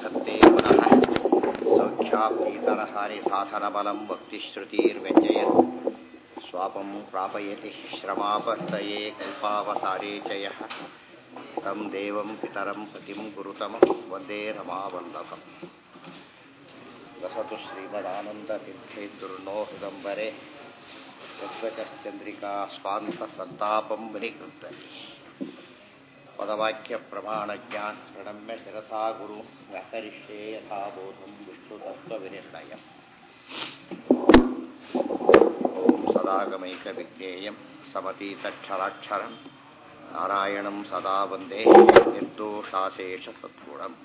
ಧत्ते पुनः सौख्याप्तीतरहारि साधनबलं भक्तिश्रुतिर्व्यञ्जयत् स्वापं प्रापयति श्रमापत्तये कल्पावसारे च यः तं देवं पितरं पतिं गुरुतमं वन्दे रमावल्लभम् वसतु श्रीमदानन्दतीर्थेन्दुर्नो हृदम्बरे यद्वचश्चन्द्रिका स्वान्तसन्तापं विनिकृन्तति पदवाक्यप्रमाणज्ञान प्रणम्य शिरसा गुरु व्याकरिष्ये यथा बोधं विष्णुतत्त्वविनिर्णयम् ॐ सदागमैकविज्ञेयं समतीतक्षराक्षरं नारायणं सदा वन्दे निर्दोषाशेषसद्गुणम्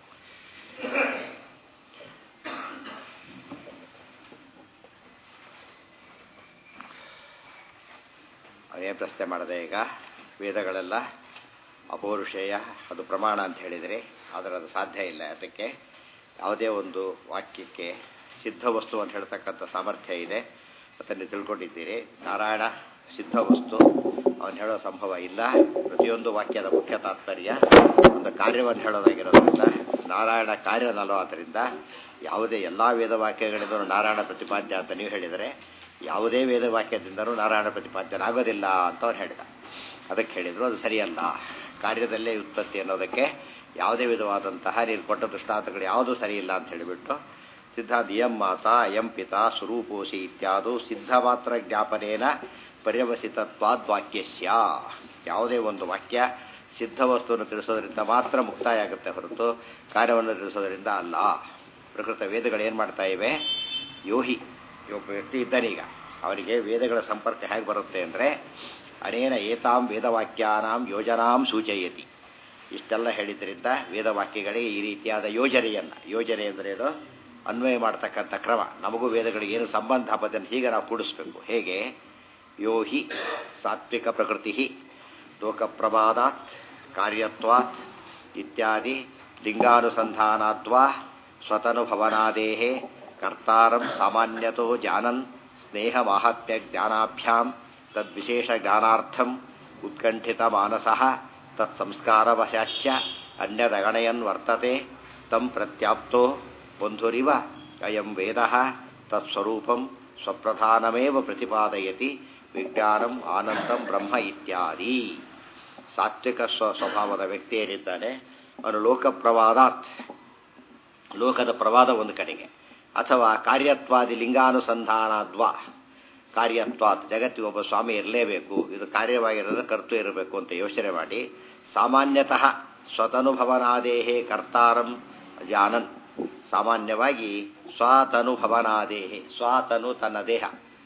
ಅದೇ ಪ್ರಶ್ನೆ ಮಾಡಿದೆ ಈಗ ವೇದಗಳೆಲ್ಲ ಅಪೌರುಷೇಯ ಅದು ಪ್ರಮಾಣ ಅಂತ ಹೇಳಿದರೆ ಆದರೆ ಅದು ಸಾಧ್ಯ ಇಲ್ಲ ಅದಕ್ಕೆ ಯಾವುದೇ ಒಂದು ವಾಕ್ಯಕ್ಕೆ ಸಿದ್ಧ ವಸ್ತು ಅಂತ ಹೇಳ್ತಕ್ಕಂಥ ಸಾಮರ್ಥ್ಯ ಇದೆ ಅದನ್ನು ತಿಳ್ಕೊಂಡಿದ್ದೀರಿ ನಾರಾಯಣ ಸಿದ್ಧ ವಸ್ತು ಅವನು ಹೇಳೋ ಸಂಭವ ಇಲ್ಲ ಪ್ರತಿಯೊಂದು ವಾಕ್ಯದ ಮುಖ್ಯ ತಾತ್ಪರ್ಯ ಒಂದು ಕಾರ್ಯವನ್ನು ಹೇಳೋದಾಗಿರೋದ್ರಿಂದ ನಾರಾಯಣ ಕಾರ್ಯನಲ್ಲೋ ಆದ್ದರಿಂದ ಯಾವುದೇ ಎಲ್ಲ ವೇದ ವಾಕ್ಯಗಳಿಂದಲೂ ನಾರಾಯಣ ಪ್ರತಿಪಾದ್ಯ ಅಂತ ನೀವು ಹೇಳಿದರೆ ಯಾವುದೇ ವೇದ ವಾಕ್ಯದಿಂದಲೂ ನಾರಾಯಣ ಪ್ರತಿಪಾದ್ಯನಾಗೋದಿಲ್ಲ ಅಂತ ಅವ್ರು ಹೇಳಿದ ಅದಕ್ಕೆ ಹೇಳಿದರು ಅದು ಸರಿಯಲ್ಲ ಕಾರ್ಯದಲ್ಲೇ ಉತ್ಪತ್ತಿ ಅನ್ನೋದಕ್ಕೆ ಯಾವುದೇ ವಿಧವಾದಂತಹ ನೀನು ಕೊಟ್ಟ ದೃಷ್ಟಾಂತಗಳು ಯಾವುದೂ ಸರಿಯಿಲ್ಲ ಅಂತ ಹೇಳಿಬಿಟ್ಟು ಸಿದ್ಧಾಂತ ಇಯಂ ಮಾತಾ ಅಯಂ ಪಿತಾ ಸ್ವರೂಪೋಸಿ ಇತ್ಯಾದು ಸಿದ್ಧ ಮಾತ್ರ ಜ್ಞಾಪನೇನ ಪರ್ಯವಸಿತತ್ವಾದ್ ವಾಕ್ಯಸ್ಯ ಯಾವುದೇ ಒಂದು ವಾಕ್ಯ ಸಿದ್ಧ ವಸ್ತುವನ್ನು ತಿಳಿಸೋದ್ರಿಂದ ಮಾತ್ರ ಮುಕ್ತಾಯ ಆಗುತ್ತೆ ಹೊರತು ಕಾರ್ಯವನ್ನು ತಿಳಿಸೋದ್ರಿಂದ ಅಲ್ಲ ಪ್ರಕೃತ ವೇದಗಳು ಏನು ಮಾಡ್ತಾ ಇವೆ ಯೋಹಿ ಒಬ್ಬ ವ್ಯಕ್ತಿ ಇದ್ದಾನೀಗ ಅವರಿಗೆ ವೇದಗಳ ಸಂಪರ್ಕ ಹೇಗೆ ಬರುತ್ತೆ ಅಂದರೆ ಅನೇನ ಏತಾಂ ವೇದವಾಕ್ಯಾನಾಂ ಯೋಜನಾಂ ಸೂಚಯತಿ ಇಷ್ಟೆಲ್ಲ ಹೇಳಿದ್ರಿಂದ ವೇದವಾಕ್ಯಗಳಿಗೆ ಈ ರೀತಿಯಾದ ಯೋಜನೆಯನ್ನು ಯೋಜನೆ ಅಂದ್ರೇನು ಅನ್ವಯ ಮಾಡ್ತಕ್ಕಂಥ ಕ್ರಮ ನಮಗೂ ವೇದಗಳಿಗೆ ಏನು ಸಂಬಂಧ ಬದನ್ನು ಹೀಗೆ ನಾವು ಕೂಡಿಸ್ಬೇಕು ಹೇಗೆ ಯೋ ಹಿ ಸಾತ್ವಿಕ ಪ್ರಕೃತಿ ಲೋಕಪ್ರಮಾದಾತ್ ಕಾರ್ಯತ್ವಾತ್ ಇತ್ಯಾದಿ ಲಿಂಗಾನುಸಂಧಾನಾದ್ವಾ ಸ್ವತನುಭವನಾದೇಹೇ ಕರ್ತಾರಂ ಸಾಮಾನ್ಯತೋ ಜಾನನ್ ಸ್ನೇಹ ಮಾಹಾತ್ಮ್ಯ ಜ್ಞಾನಾಭ್ಯಾಂ ತದ್ವಿಶೇಷ ಜ್ಞಾನಾರ್ಥಂ ಉತ್ಕಂಠಿತ ಮಾನಸಃ ತತ್ಸಂಸ್ಕಾರವಶಾಚ್ಯ ಅನ್ಯದಗಣಯನ್ ವರ್ತತೆ ತಂ ಪ್ರತ್ಯಾಪ್ತೋ ಬಂಧುರಿವ ಅಯಂ ವೇದ ತತ್ಸ್ವರೂಪಂ ಸ್ವಪ್ರಧಾನಮೇವ ಪ್ರತಿಪಾದಯತಿ ವಿಜ್ಞಾನಂ ಆನಂದಂ ಬ್ರಹ್ಮ ಇತ್ಯಾದಿ ಸಾತ್ವಿಕ ಸ್ವ ಸ್ವಭಾವದ ವ್ಯಕ್ತಿ ಏನಿದ್ದಾನೆ ಅವನು ಲೋಕಪ್ರವಾದಾತ್ ಲೋಕದ ಪ್ರವಾದ ಒಂದು ಕಡೆಗೆ ಅಥವಾ ಕಾರ್ಯತ್ವಾದಿ ಲಿಂಗಾನುಸಂಧಾನಾದ್ವಾ ಕಾರ್ಯತ್ವಾತ್ ಜಗತ್ತಿಗೆ ಒಬ್ಬ ಸ್ವಾಮಿ ಇರಲೇಬೇಕು ಇದು ಕಾರ್ಯವಾಗಿರೋದು ಕರ್ತು ಇರಬೇಕು ಅಂತ ಯೋಚನೆ ಮಾಡಿ ಸಾಮಾನ್ಯತಃ ಸ್ವತನುಭವನಾದೇಹೇ ಕರ್ತಾರಂ ಜಾನನ್ ಸಾಮಾನ್ಯವಾಗಿ ಸ್ವತನುಭವನಾದೇಹೆ ಸ್ವತನು ತನ್ನ ದೇಹ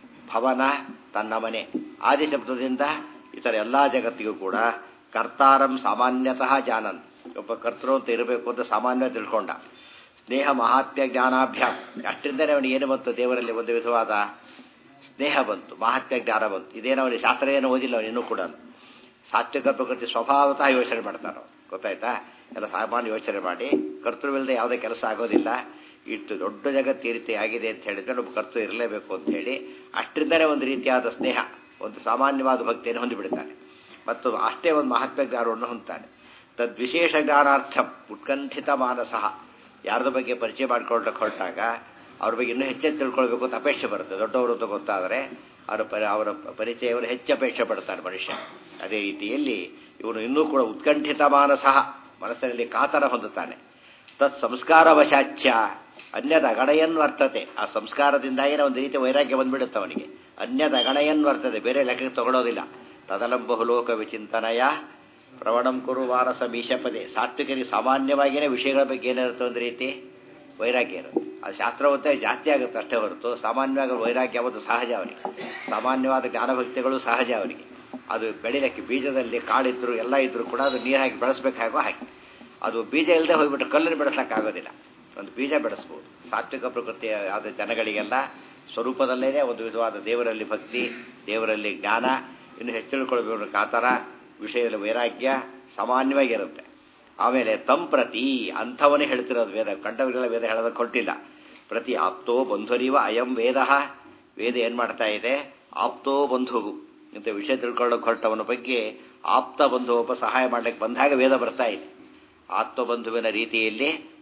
ಭವನ ತನ್ನ ಮನೆ ಆದಿ ಶಬ್ದದಿಂದ ಇತರ ಎಲ್ಲ ಜಗತ್ತಿಗೂ ಕೂಡ ಕರ್ತಾರಂ ಸಾಮಾನ್ಯತಃ ಜಾನನ್ ಒಬ್ಬ ಕರ್ತೃ ಅಂತ ಇರಬೇಕು ಅಂತ ಸಾಮಾನ್ಯ ತಿಳ್ಕೊಂಡ ಸ್ನೇಹ ಮಹಾತ್ಮ್ಯ ಜ್ಞಾನಾಭ್ಯಾಮ್ ಅಷ್ಟರಿಂದಲೇ ಅವನಿಗೆ ಏನು ಬಂತು ದೇವರಲ್ಲಿ ಒಂದು ವಿಧವಾದ ಸ್ನೇಹ ಬಂತು ಮಹಾತ್ಮ್ಯ ಜ್ಞಾನ ಬಂತು ಇದೇನೋ ಅವನಿಗೆ ಶಾಸ್ತ್ರ ಏನು ಓದಿಲ್ಲ ಅವನು ಇನ್ನೂ ಕೂಡ ಸಾತ್ವಿಕ ಪ್ರಕೃತಿ ಸ್ವಭಾವತಃ ಯೋಚನೆ ಮಾಡ್ತಾರೋ ಗೊತ್ತಾಯ್ತಾ ಎಲ್ಲ ಸಾಮಾನ್ಯ ಯೋಚನೆ ಮಾಡಿ ಕರ್ತೃವಿಲ್ಲದೆ ಯಾವುದೇ ಕೆಲಸ ಆಗೋದಿಲ್ಲ ಇಷ್ಟು ದೊಡ್ಡ ಜಗತ್ತು ಈ ರೀತಿ ಆಗಿದೆ ಅಂತ ಹೇಳಿದ್ರೆ ಒಬ್ಬ ಕರ್ತೃ ಇರಲೇಬೇಕು ಅಂತ ಹೇಳಿ ಅಷ್ಟರಿಂದಲೇ ಒಂದು ರೀತಿಯಾದ ಸ್ನೇಹ ಒಂದು ಸಾಮಾನ್ಯವಾದ ಭಕ್ತಿಯನ್ನು ಹೊಂದಿಬಿಡ್ತಾನೆ ಮತ್ತು ಅಷ್ಟೇ ಒಂದು ಮಹಾತ್ಮ ಜ್ಞಾನವನ್ನು ಹೊಂದ್ತಾನೆ ತದ್ವಿಶೇಷ ಜ್ಞಾನಾರ್ಥಂ ಉತ್ಕಂಠಿತ ಮಾನಸಃ ಯಾರದ ಬಗ್ಗೆ ಪರಿಚಯ ಮಾಡ್ಕೊಳ್ಳೋಕೆ ಹೊರಟಾಗ ಅವ್ರ ಬಗ್ಗೆ ಇನ್ನೂ ಹೆಚ್ಚೆಚ್ಚು ತಿಳ್ಕೊಳ್ಬೇಕು ಅಂತ ಅಪೇಕ್ಷೆ ಬರುತ್ತೆ ದೊಡ್ಡವರು ಅಂತ ಗೊತ್ತಾದರೆ ಅವರ ಪರಿ ಅವರ ಪರಿಚಯವನ್ನು ಹೆಚ್ಚು ಅಪೇಕ್ಷೆ ಪಡ್ತಾನೆ ಮನುಷ್ಯ ಅದೇ ರೀತಿಯಲ್ಲಿ ಇವನು ಇನ್ನೂ ಕೂಡ ಉತ್ಕಂಠಿತ ಮಾನಸಃ ಮನಸ್ಸಿನಲ್ಲಿ ಕಾತರ ಹೊಂದುತ್ತಾನೆ ತತ್ ಸಂಸ್ಕಾರ ವಶಾಚ್ಯ ಅನ್ಯದ ಗಣಯನ್ ವರ್ತತೆ ಆ ಸಂಸ್ಕಾರದಿಂದಾಗಿನೇ ಒಂದು ರೀತಿ ವೈರಾಗ್ಯ ಬಂದ್ಬಿಡುತ್ತೆ ಅವನಿಗೆ ಅನ್ಯದ ಗಣಯನ್ ವರ್ತದೆ ಬೇರೆ ಲೆಕ್ಕಕ್ಕೆ ತಗೊಳ್ಳೋದಿಲ್ಲ ತದಲಂ ಬಹುಲೋಕ ವಿಚಿಂತನಯ ಪ್ರವಣಂ ಕುರು ವಾರಸ ಮೀಶಪದೆ ಸಾತ್ವಿಕರಿಗೆ ಸಾಮಾನ್ಯವಾಗಿಯೇ ವಿಷಯಗಳ ಬಗ್ಗೆ ಏನಿರುತ್ತೆ ಒಂದು ರೀತಿ ವೈರಾಗ್ಯ ಇರುತ್ತೆ ಅದು ಶಾಸ್ತ್ರವತ್ತೆ ಜಾಸ್ತಿ ಆಗುತ್ತೆ ಅಷ್ಟೇ ಹೊರತು ಸಾಮಾನ್ಯವಾಗಿ ವೈರಾಗ್ಯ ಒಂದು ಸಹಜ ಅವನಿಗೆ ಸಾಮಾನ್ಯವಾದ ಜ್ಞಾನಭಕ್ತಿಗಳು ಸಹಜ ಅವನಿಗೆ ಅದು ಬೆಳಿಲಿಕ್ಕೆ ಬೀಜದಲ್ಲಿ ಕಾಳಿದ್ರು ಎಲ್ಲ ಇದ್ರೂ ಕೂಡ ಅದು ನೀರು ಹಾಕಿ ಬೆಳೆಸ್ಬೇಕಾಗೋ ಹಾಕಿ ಅದು ಬೀಜ ಇಲ್ಲದೆ ಹೋಗ್ಬಿಟ್ಟು ಕಲ್ಲನ್ನು ಬೆಳೆಸೋಕ್ಕಾಗೋದಿಲ್ಲ ಒಂದು ಬೀಜ ಬೆಳೆಸ್ಬೋದು ಸಾತ್ವಿಕ ಪ್ರಕೃತಿಯ ಆದ ಜನಗಳಿಗೆಲ್ಲ ಸ್ವರೂಪದಲ್ಲೇ ಒಂದು ವಿಧವಾದ ದೇವರಲ್ಲಿ ಭಕ್ತಿ ದೇವರಲ್ಲಿ ಜ್ಞಾನ ಇನ್ನು ಹೆಚ್ಚು ತಿಳ್ಕೊಳ್ಬೇಕು ಕಾತರ ವಿಷಯದಲ್ಲಿ ವೈರಾಗ್ಯ ಸಾಮಾನ್ಯವಾಗಿರುತ್ತೆ ಆಮೇಲೆ ತಂಪ್ರತಿ ಅಂಥವನೇ ಹೇಳ್ತಿರೋದು ವೇದ ಕಂಡವರಿಗೆಲ್ಲ ವೇದ ಹೇಳೋದಕ್ಕೆ ಕೊಟ್ಟಿಲ್ಲ ಪ್ರತಿ ಆಪ್ತೋ ಬಂಧುರಿವ ಅಯಂ ವೇದ ವೇದ ಏನು ಮಾಡ್ತಾ ಇದೆ ಆಪ್ತೋ ಬಂಧುವು ಇಂಥ ವಿಷಯ ತಿಳ್ಕೊಳ್ಳೋಕೆ ಹೊರಟವನ ಬಗ್ಗೆ ಆಪ್ತ ಬಂಧು ಒಬ್ಬ ಸಹಾಯ ಮಾಡ್ಲಿಕ್ಕೆ ಬಂದಾಗ ವೇದ ಬರ್ತಾ ಇದೆ ಆತ್ಮಬಂಧುವಿನ ರೀತಿಯಲ್ಲಿ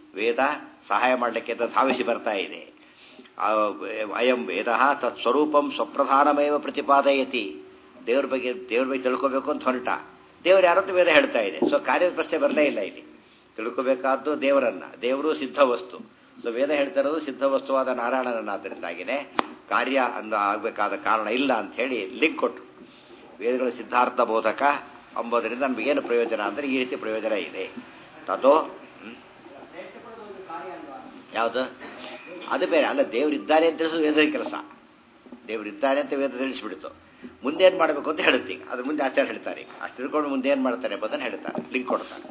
ವೇದ ಸಹಾಯ ಮಾಡಲಿಕ್ಕೆ ಅಂತ ಧಾವಿಸಿ ಬರ್ತಾ ಇದೆ ಆ, ಅಯಂ ವೇದ ತತ್ಸ್ವರೂಪಂ ಸ್ವಪ್ರಧಾನಮೇವ ಪ್ರತಿಪಾದಯತಿ ದೇವ್ರ ಬಗ್ಗೆ ದೇವ್ರ ಬಗ್ಗೆ ತಿಳ್ಕೋಬೇಕು ಅಂತ ಹೊರಟ ದೇವ್ರು ಯಾರತ್ತು ವೇದ ಹೇಳ್ತಾ ಇದೆ ಸೊ ಕಾರ್ಯದ ಪ್ರಶ್ನೆ ಬರಲೇ ಇಲ್ಲ ಇಲ್ಲಿ ತಿಳ್ಕೋಬೇಕಾದ್ದು ದೇವರನ್ನ ದೇವರು ಸಿದ್ಧ ವಸ್ತು ಸೊ ವೇದ ಹೇಳ್ತಾ ಇರೋದು ಸಿದ್ಧ ವಸ್ತುವಾದ ನಾರಾಯಣನನ್ನಾದ್ದರಿಂದಾಗಿನೇ ಕಾರ್ಯ ಅಂದ ಆಗಬೇಕಾದ ಕಾರಣ ಇಲ್ಲ ಅಂತ ಹೇಳಿ ಲಿಂಕ್ ಕೊಟ್ಟರು ವೇದಗಳ ಸಿದ್ಧಾರ್ಥ ಬೋಧಕ ಅಂಬೋದರಿಂದ ನಮಗೇನು ಪ್ರಯೋಜನ ಅಂದರೆ ಈ ರೀತಿ ಪ್ರಯೋಜನ ಇದೆ ತಥೋ ಹ್ಮ್? ಯಾವುದು ಅದು ಬೇರೆ ಅಲ್ಲ ದೇವರಿದ್ದಾರೆ ಅಂತ ತಿಳಿಸೋದು ವೇದದ ಕೆಲಸ ದೇವರಿದ್ದಾರೆ ಅಂತ ವೇದ ತಿಳಿಸ್ಬಿಡ್ತು ಮುಂದೆ ಏನು ಮಾಡಬೇಕು ಅಂತ ಹೇಳುತ್ತೆ ಈಗ ಅದ್ರ ಮುಂದೆ ಆಚಾರ್ಯ ಹೇಳ್ತಾರೆ ಈಗ ಅಷ್ಟು ತಿಳ್ಕೊಂಡು ಮುಂದೆ ಏನು ಮಾಡ್ತಾರೆ ಎಂಬುದನ್ನು ಹೇಳ್ತಾರೆ ಲಿಂಕ್ ಕೊಡ್ತಾರೆ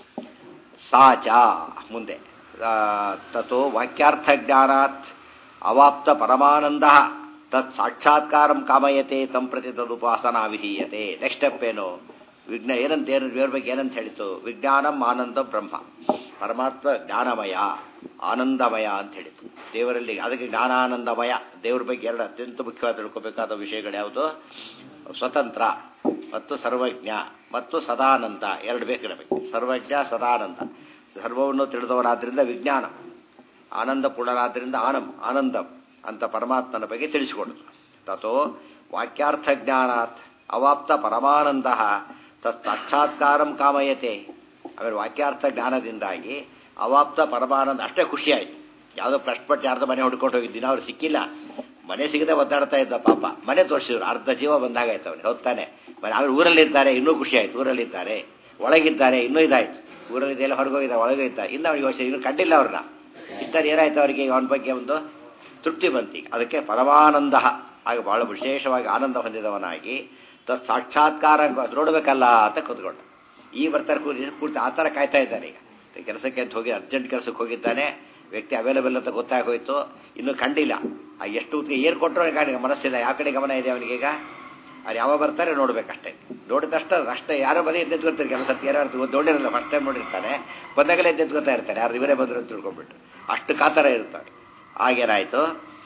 ಸಾಚ ಮುಂದೆ ಆ, ತಥೋ ವಾಕ್ಯಾರ್ಥ ಜ್ಞಾನಾತ್ ಅವಾಪ್ತ ಪರಮಾನಂದ ತತ್ ಸಾಕ್ಷಾತ್ಕಾರಂ ಕಾಮಯತೆ ತಂ ಪ್ರತಿ ತದುಪಾಸನಾ ವಿಧೀಯತೆ ನೆಕ್ಸ್ಟ್ ಸ್ಟೆಪ್ ಏನು ವಿಜ್ಞ ಏನಂತ ಏನು ದೇವ್ರ ಬಗ್ಗೆ ಏನಂತ ಹೇಳಿತು ವಿಜ್ಞಾನಂ ಆನಂದ ಬ್ರಹ್ಮ ಪರಮಾತ್ಮ ಜ್ಞಾನಮಯ ಆನಂದಮಯ ಅಂತ ಹೇಳಿತು ದೇವರಲ್ಲಿ ಅದಕ್ಕೆ ಜ್ಞಾನಾನಂದಮಯ ದೇವ್ರ ಬಗ್ಗೆ ಎರಡು ಅತ್ಯಂತ ಮುಖ್ಯವಾಗಿ ತಿಳ್ಕೋಬೇಕಾದ ವಿಷಯಗಳು ಯಾವುದು ಸ್ವತಂತ್ರ ಮತ್ತು ಸರ್ವಜ್ಞ ಮತ್ತು ಸದಾನಂದ ಎರಡು ಬೇಕು ನಮಗೆ ಸರ್ವಜ್ಞ ಸದಾನಂದ ಸರ್ವವನ್ನು ತಿಳಿದವರಾದ್ರಿಂದ ವಿಜ್ಞಾನ ಆನಂದ ಪೂರ್ಣನಾದ್ರಿಂದ ಆನಂ ಆನಂದಂ ಅಂತ ಪರಮಾತ್ಮನ ಬಗ್ಗೆ ತಿಳಿಸಿಕೊಡುದು ತಥೋ ವಾಕ್ಯಾರ್ಥ ಜ್ಞಾನಾತ್ ಅವಾಪ್ತ ಪರಮಾನಂದ ತತ್ ಸಾಕ್ಷಾತ್ಕಾರಂ ಕಾಮಯತೆ ಆಮೇಲೆ ವಾಕ್ಯಾರ್ಥ ಜ್ಞಾನದಿಂದಾಗಿ ಅವಾಪ್ತ ಪರಮಾನಂದ ಅಷ್ಟೇ ಖುಷಿ ಆಯ್ತು ಯಾವುದೋ ಕಷ್ಟಪಟ್ಟು ಯಾರ್ದೋ ಮನೆ ಹುಡ್ಕೊಂಡು ಹೋಗಿದ್ದೀನಿ ಅವ್ರು ಸಿಕ್ಕಿಲ್ಲ ಮನೆ ಸಿಗದೆ ಒದ್ದಾಡ್ತಾ ಇದ್ದ ಪಾಪ ಮನೆ ತೋರಿಸಿದ್ರು ಅರ್ಧ ಜೀವ ಬಂದಾಗಾಯ್ತು ಅವನಿಗೆ ಹೋಗ್ತಾನೆ ಮನೆ ಅವ್ರು ಊರಲ್ಲಿದ್ದಾರೆ ಇನ್ನೂ ಖುಷಿ ಆಯ್ತು ಊರಲ್ಲಿದ್ದಾರೆ ಒಳಗಿದ್ದಾರೆ ಇನ್ನೂ ಇದಾಯ್ತು ಊರಲ್ಲಿದ್ದೆಲ್ಲ ಹೊರಗೋಗಿದ್ದ ಒಳಗಿದ್ದ ಇನ್ನು ಅವ್ನಿಗೆ ಯೋಚನೆ ಇನ್ನು ಕಂಡಿಲ್ಲ ಅವ್ರನ್ನ ಇಷ್ಟಲ್ಲಿ ಏನಾಯ್ತು ಅವರಿಗೆ ಅವನ ಬಗ್ಗೆ ಒಂದು ತೃಪ್ತಿ ಬಂತಿ ಅದಕ್ಕೆ ಪರಮಾನಂದ ಆಗ ಬಹಳ ವಿಶೇಷವಾಗಿ ಆನಂದ ಹೊಂದಿದವನಾಗಿ ತತ್ ಸಾಕ್ಷಾತ್ಕಾರ ನೋಡಬೇಕಲ್ಲ ಅಂತ ಕೂತ್ಕೊಂಡ ಈ ಬರ್ತಾರೆ ಕೂರಿ ಕೂರ್ತಿ ಆ ಥರ ಕಾಯ್ತಾ ಇದ್ದಾನೆ ಈಗ ಕೆಲಸಕ್ಕೆ ಅಂತ ಹೋಗಿ ಅರ್ಜೆಂಟ್ ಕೆಲಸಕ್ಕೆ ಹೋಗಿದ್ದಾನೆ ವ್ಯಕ್ತಿ ಅವೈಲಬಲ್ ಅಂತ ಗೊತ್ತಾಗೋಯ್ತು ಇನ್ನೂ ಕಂಡಿಲ್ಲ ಆ ಎಷ್ಟು ಹೊತ್ತಿಗೆ ಏರ್ ಕೊಟ್ಟರು ಅವನಿಗೆ ಮನಸ್ಸಿಲ್ಲ ಯಾವ ಕಡೆ ಗಮನ ಇದೆ ಅವನಿಗೀಗ ಅವ್ರು ಯಾವಾಗ ಬರ್ತಾರೆ ನೋಡ್ಬೇಕಷ್ಟೇ ನೋಡಿದ ತಕ್ಷಣ ಅಷ್ಟೇ ಯಾರೋ ಬರೀ ಎದ್ದೆತ್ಕೊಳ್ತಾರೆ ಕೆಲಸ ಯಾರು ದೊಡ್ಡಿರಲ್ಲ ಫಸ್ಟ್ ಟೈಮ್ ನೋಡಿರ್ತಾನೆ ಬಂದಾಗಲೇ ಎದ್ದೆತ್ಕೊತಾ ಇರ್ತಾರೆ ಯಾರು ಇವರೇ ಬಂದರು ಅಂತ ತಿಳ್ಕೊಂಡ್ಬಿಟ್ಟು ಅಷ್ಟು ಕಾತರ ಇರ್ತಾರೆ ಆಗೇನಾಯ್ತು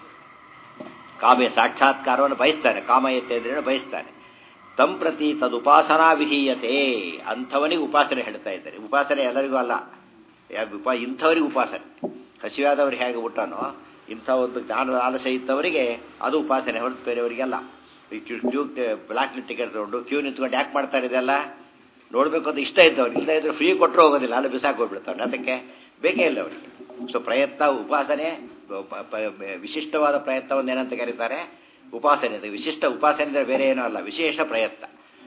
ಕಾಮೆ ಸಾಕ್ಷಾತ್ಕಾರವನ್ನು ಬಯಸ್ತಾನೆ ಕಾಮಯತೆ ಅಂದ್ರೆ ಬಯಸ್ತಾನೆ ತಂ ಪ್ರತಿ ತದುಪಾಸನಾ ವಿಧೀಯತೆ ಅಂಥವನಿಗೆ ಉಪಾಸನೆ ಹೇಳ್ತಾ ಇದ್ದಾರೆ ಉಪಾಸನೆ ಎಲ್ಲರಿಗೂ ಅಲ್ಲ ಯಾಕೆ ಉಪ ಇಂಥವರಿಗೆ ಉಪಾಸನೆ ಹಸಿವಾದವ್ರು ಹೇಗೆ ಊಟನೋ ಇಂಥ ಒಂದು ಜ್ಞಾನದ ಆಲಸ್ಯ ಇದ್ದವರಿಗೆ ಅದು ಉಪಾಸನೆ ಹೊರತು ಬೇರೆಯವರಿಗೆಲ್ಲ ಈ ಕ್ಯೂ ಕ್ಯೂ ಬ್ಲಾಕ್ ಟಿಕೆಟ್ ತಗೊಂಡು ಕ್ಯೂ ನಿಂತ್ಕೊಂಡು ಯಾಕೆ ಮಾಡ್ತಾರೆ ಇದೆಲ್ಲ ನೋಡಬೇಕು ಅಂತ ಇಷ್ಟ ಇದ್ದವ್ರು ಇಲ್ಲದೇ ಇದ್ರೆ ಫ್ರೀ ಕೊಟ್ಟರು ಹೋಗೋದಿಲ್ಲ ಅಲ್ಲಿ ಬಿಸಾಕ್ ಹೋಗ್ಬಿಡ್ತಾವೆ ಅದಕ್ಕೆ ಬೇಕೇ ಇಲ್ಲ ಅವರಿಗೆ ಸೊ ಪ್ರಯತ್ನ ಉಪಾಸನೆ ಪ- ಪ- ವಿಶಿಷ್ಟವಾದ ಪ್ರಯತ್ನವನ್ನು ಏನಂತ ಕರೀತಾರೆ ಉಪಾಸನೆ ಅದು ವಿಶಿಷ್ಟ ಉಪಾಸನೆ ಅಂದರೆ ಬೇರೆ ಏನೂ ಅಲ್ಲ ವಿಶೇಷ ಪ್ರಯತ್ನ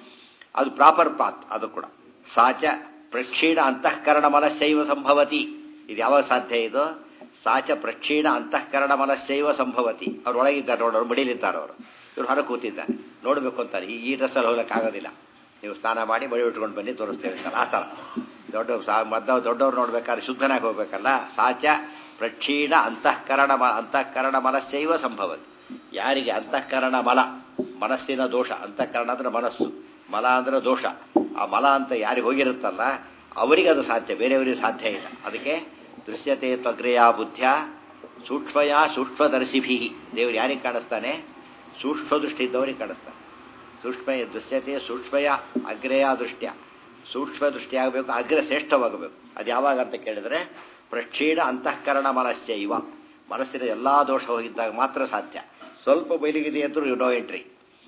ಅದು ಪ್ರಾಪರ್ ಪಾತ್ ಅದು ಕೂಡ ಸಾಚ ಪ್ರಕ್ಷೀಣ ಅಂತಃಕರಣ ಮನಸ್ಸೈವ ಸಂಭವತಿ ಇದು ಯಾವಾಗ ಸಾಧ್ಯ ಇದು ಸಾಚ ಪ್ರಕ್ಷೀಣ ಅಂತಃಕರಣ ಮನಸ್ಸೈವ ಸಂಭವತಿ ಅವ್ರು ಒಳಗಿದ್ದಾರೆ ನೋಡೋರು ಮಡಿಲಿದ್ದಾರೆ ಅವರು ಇವ್ರು ಹೊರ ಕೂತಿದ್ದಾರೆ ನೋಡಬೇಕು ಅಂತಾರೆ ಈ- ಈ ಡ್ರೆಸ್ಸಲ್ಲಿ ಹೋಗ್ಲಿಕ್ಕಾಗೋದಿಲ್ಲ ನೀವು ಸ್ನಾನ ಮಾಡಿ ಬಳಿ ಉಟ್ಕೊಂಡು ಬನ್ನಿ ತೋರಿಸ್ತೇವೆ ಅಂತಾರೆ ಆ ಥರ ದೊಡ್ಡ ಮದ್ದ ದೊಡ್ಡವ್ರು ನೋಡ್ಬೇಕಾದ್ರೆ ಶುದ್ಧನಾಗಿ ಹೋಗ್ಬೇಕಲ್ಲ ಸಾಚ ಪ್ರಕ್ಷೀಣ ಅಂತಃಕರಣ ಮ ಅಂತಃಕರಣ ಮನಸ್ಸೈವ ಸಂಭವತಿ ಯಾರಿಗೆ ಅಂತಃಕರಣ ಮಲ ಮನಸ್ಸಿನ ದೋಷ ಅಂತಃಕರಣ ಅಂದ್ರೆ ಮನಸ್ಸು ಮಲ ಅಂದ್ರೆ ದೋಷ ಆ ಮಲ ಅಂತ ಯಾರಿಗೆ ಹೋಗಿರುತ್ತಲ್ಲ ಅವರಿಗೆ ಅದು ಸಾಧ್ಯ ಬೇರೆಯವರಿಗೆ ಸಾಧ್ಯ ಇಲ್ಲ ಅದಕ್ಕೆ ದೃಶ್ಯತೆ ತ್ವಗ್ರೆಯ ಬುದ್ಧ್ಯ ಸೂಕ್ಷ್ಮಯ ಸೂಕ್ಷ್ಮದರ್ಶಿಭಿ ದೇವರು ಯಾರಿಗೆ ಕಾಣಿಸ್ತಾನೆ ಸೂಕ್ಷ್ಮ ದೃಷ್ಟಿ ಇದ್ದವರಿಗೆ ಕಾಣಿಸ್ತಾನೆ ಸೂಕ್ಷ್ಮ ದೃಶ್ಯತೆ ಸೂಕ್ಷ್ಮಯ ಅಗ್ರೆಯ ದೃಷ್ಟ್ಯ ಸೂಕ್ಷ್ಮ ದೃಷ್ಟಿ ಆಗಬೇಕು ಅಗ್ರ ಶ್ರೇಷ್ಠವಾಗಬೇಕು ಅದು ಯಾವಾಗ ಅಂತ ಕೇಳಿದ್ರೆ ಪ್ರಕ್ಷೀಣ ಅಂತಃಕರಣ ಮನಸ್ಸೆ ಇವ ಮನಸ್ಸಿನ ಎಲ್ಲಾ ದೋಷ ಹೋಗಿದ್ದಾಗ ಮಾತ್ರ ಸಾಧ್ಯ ಸ್ವಲ್ಪ ಬಯಲಿಗಿದೆ ಅಂದ್ರೂ ಯು ನೋ ಎಂಟ್ರಿ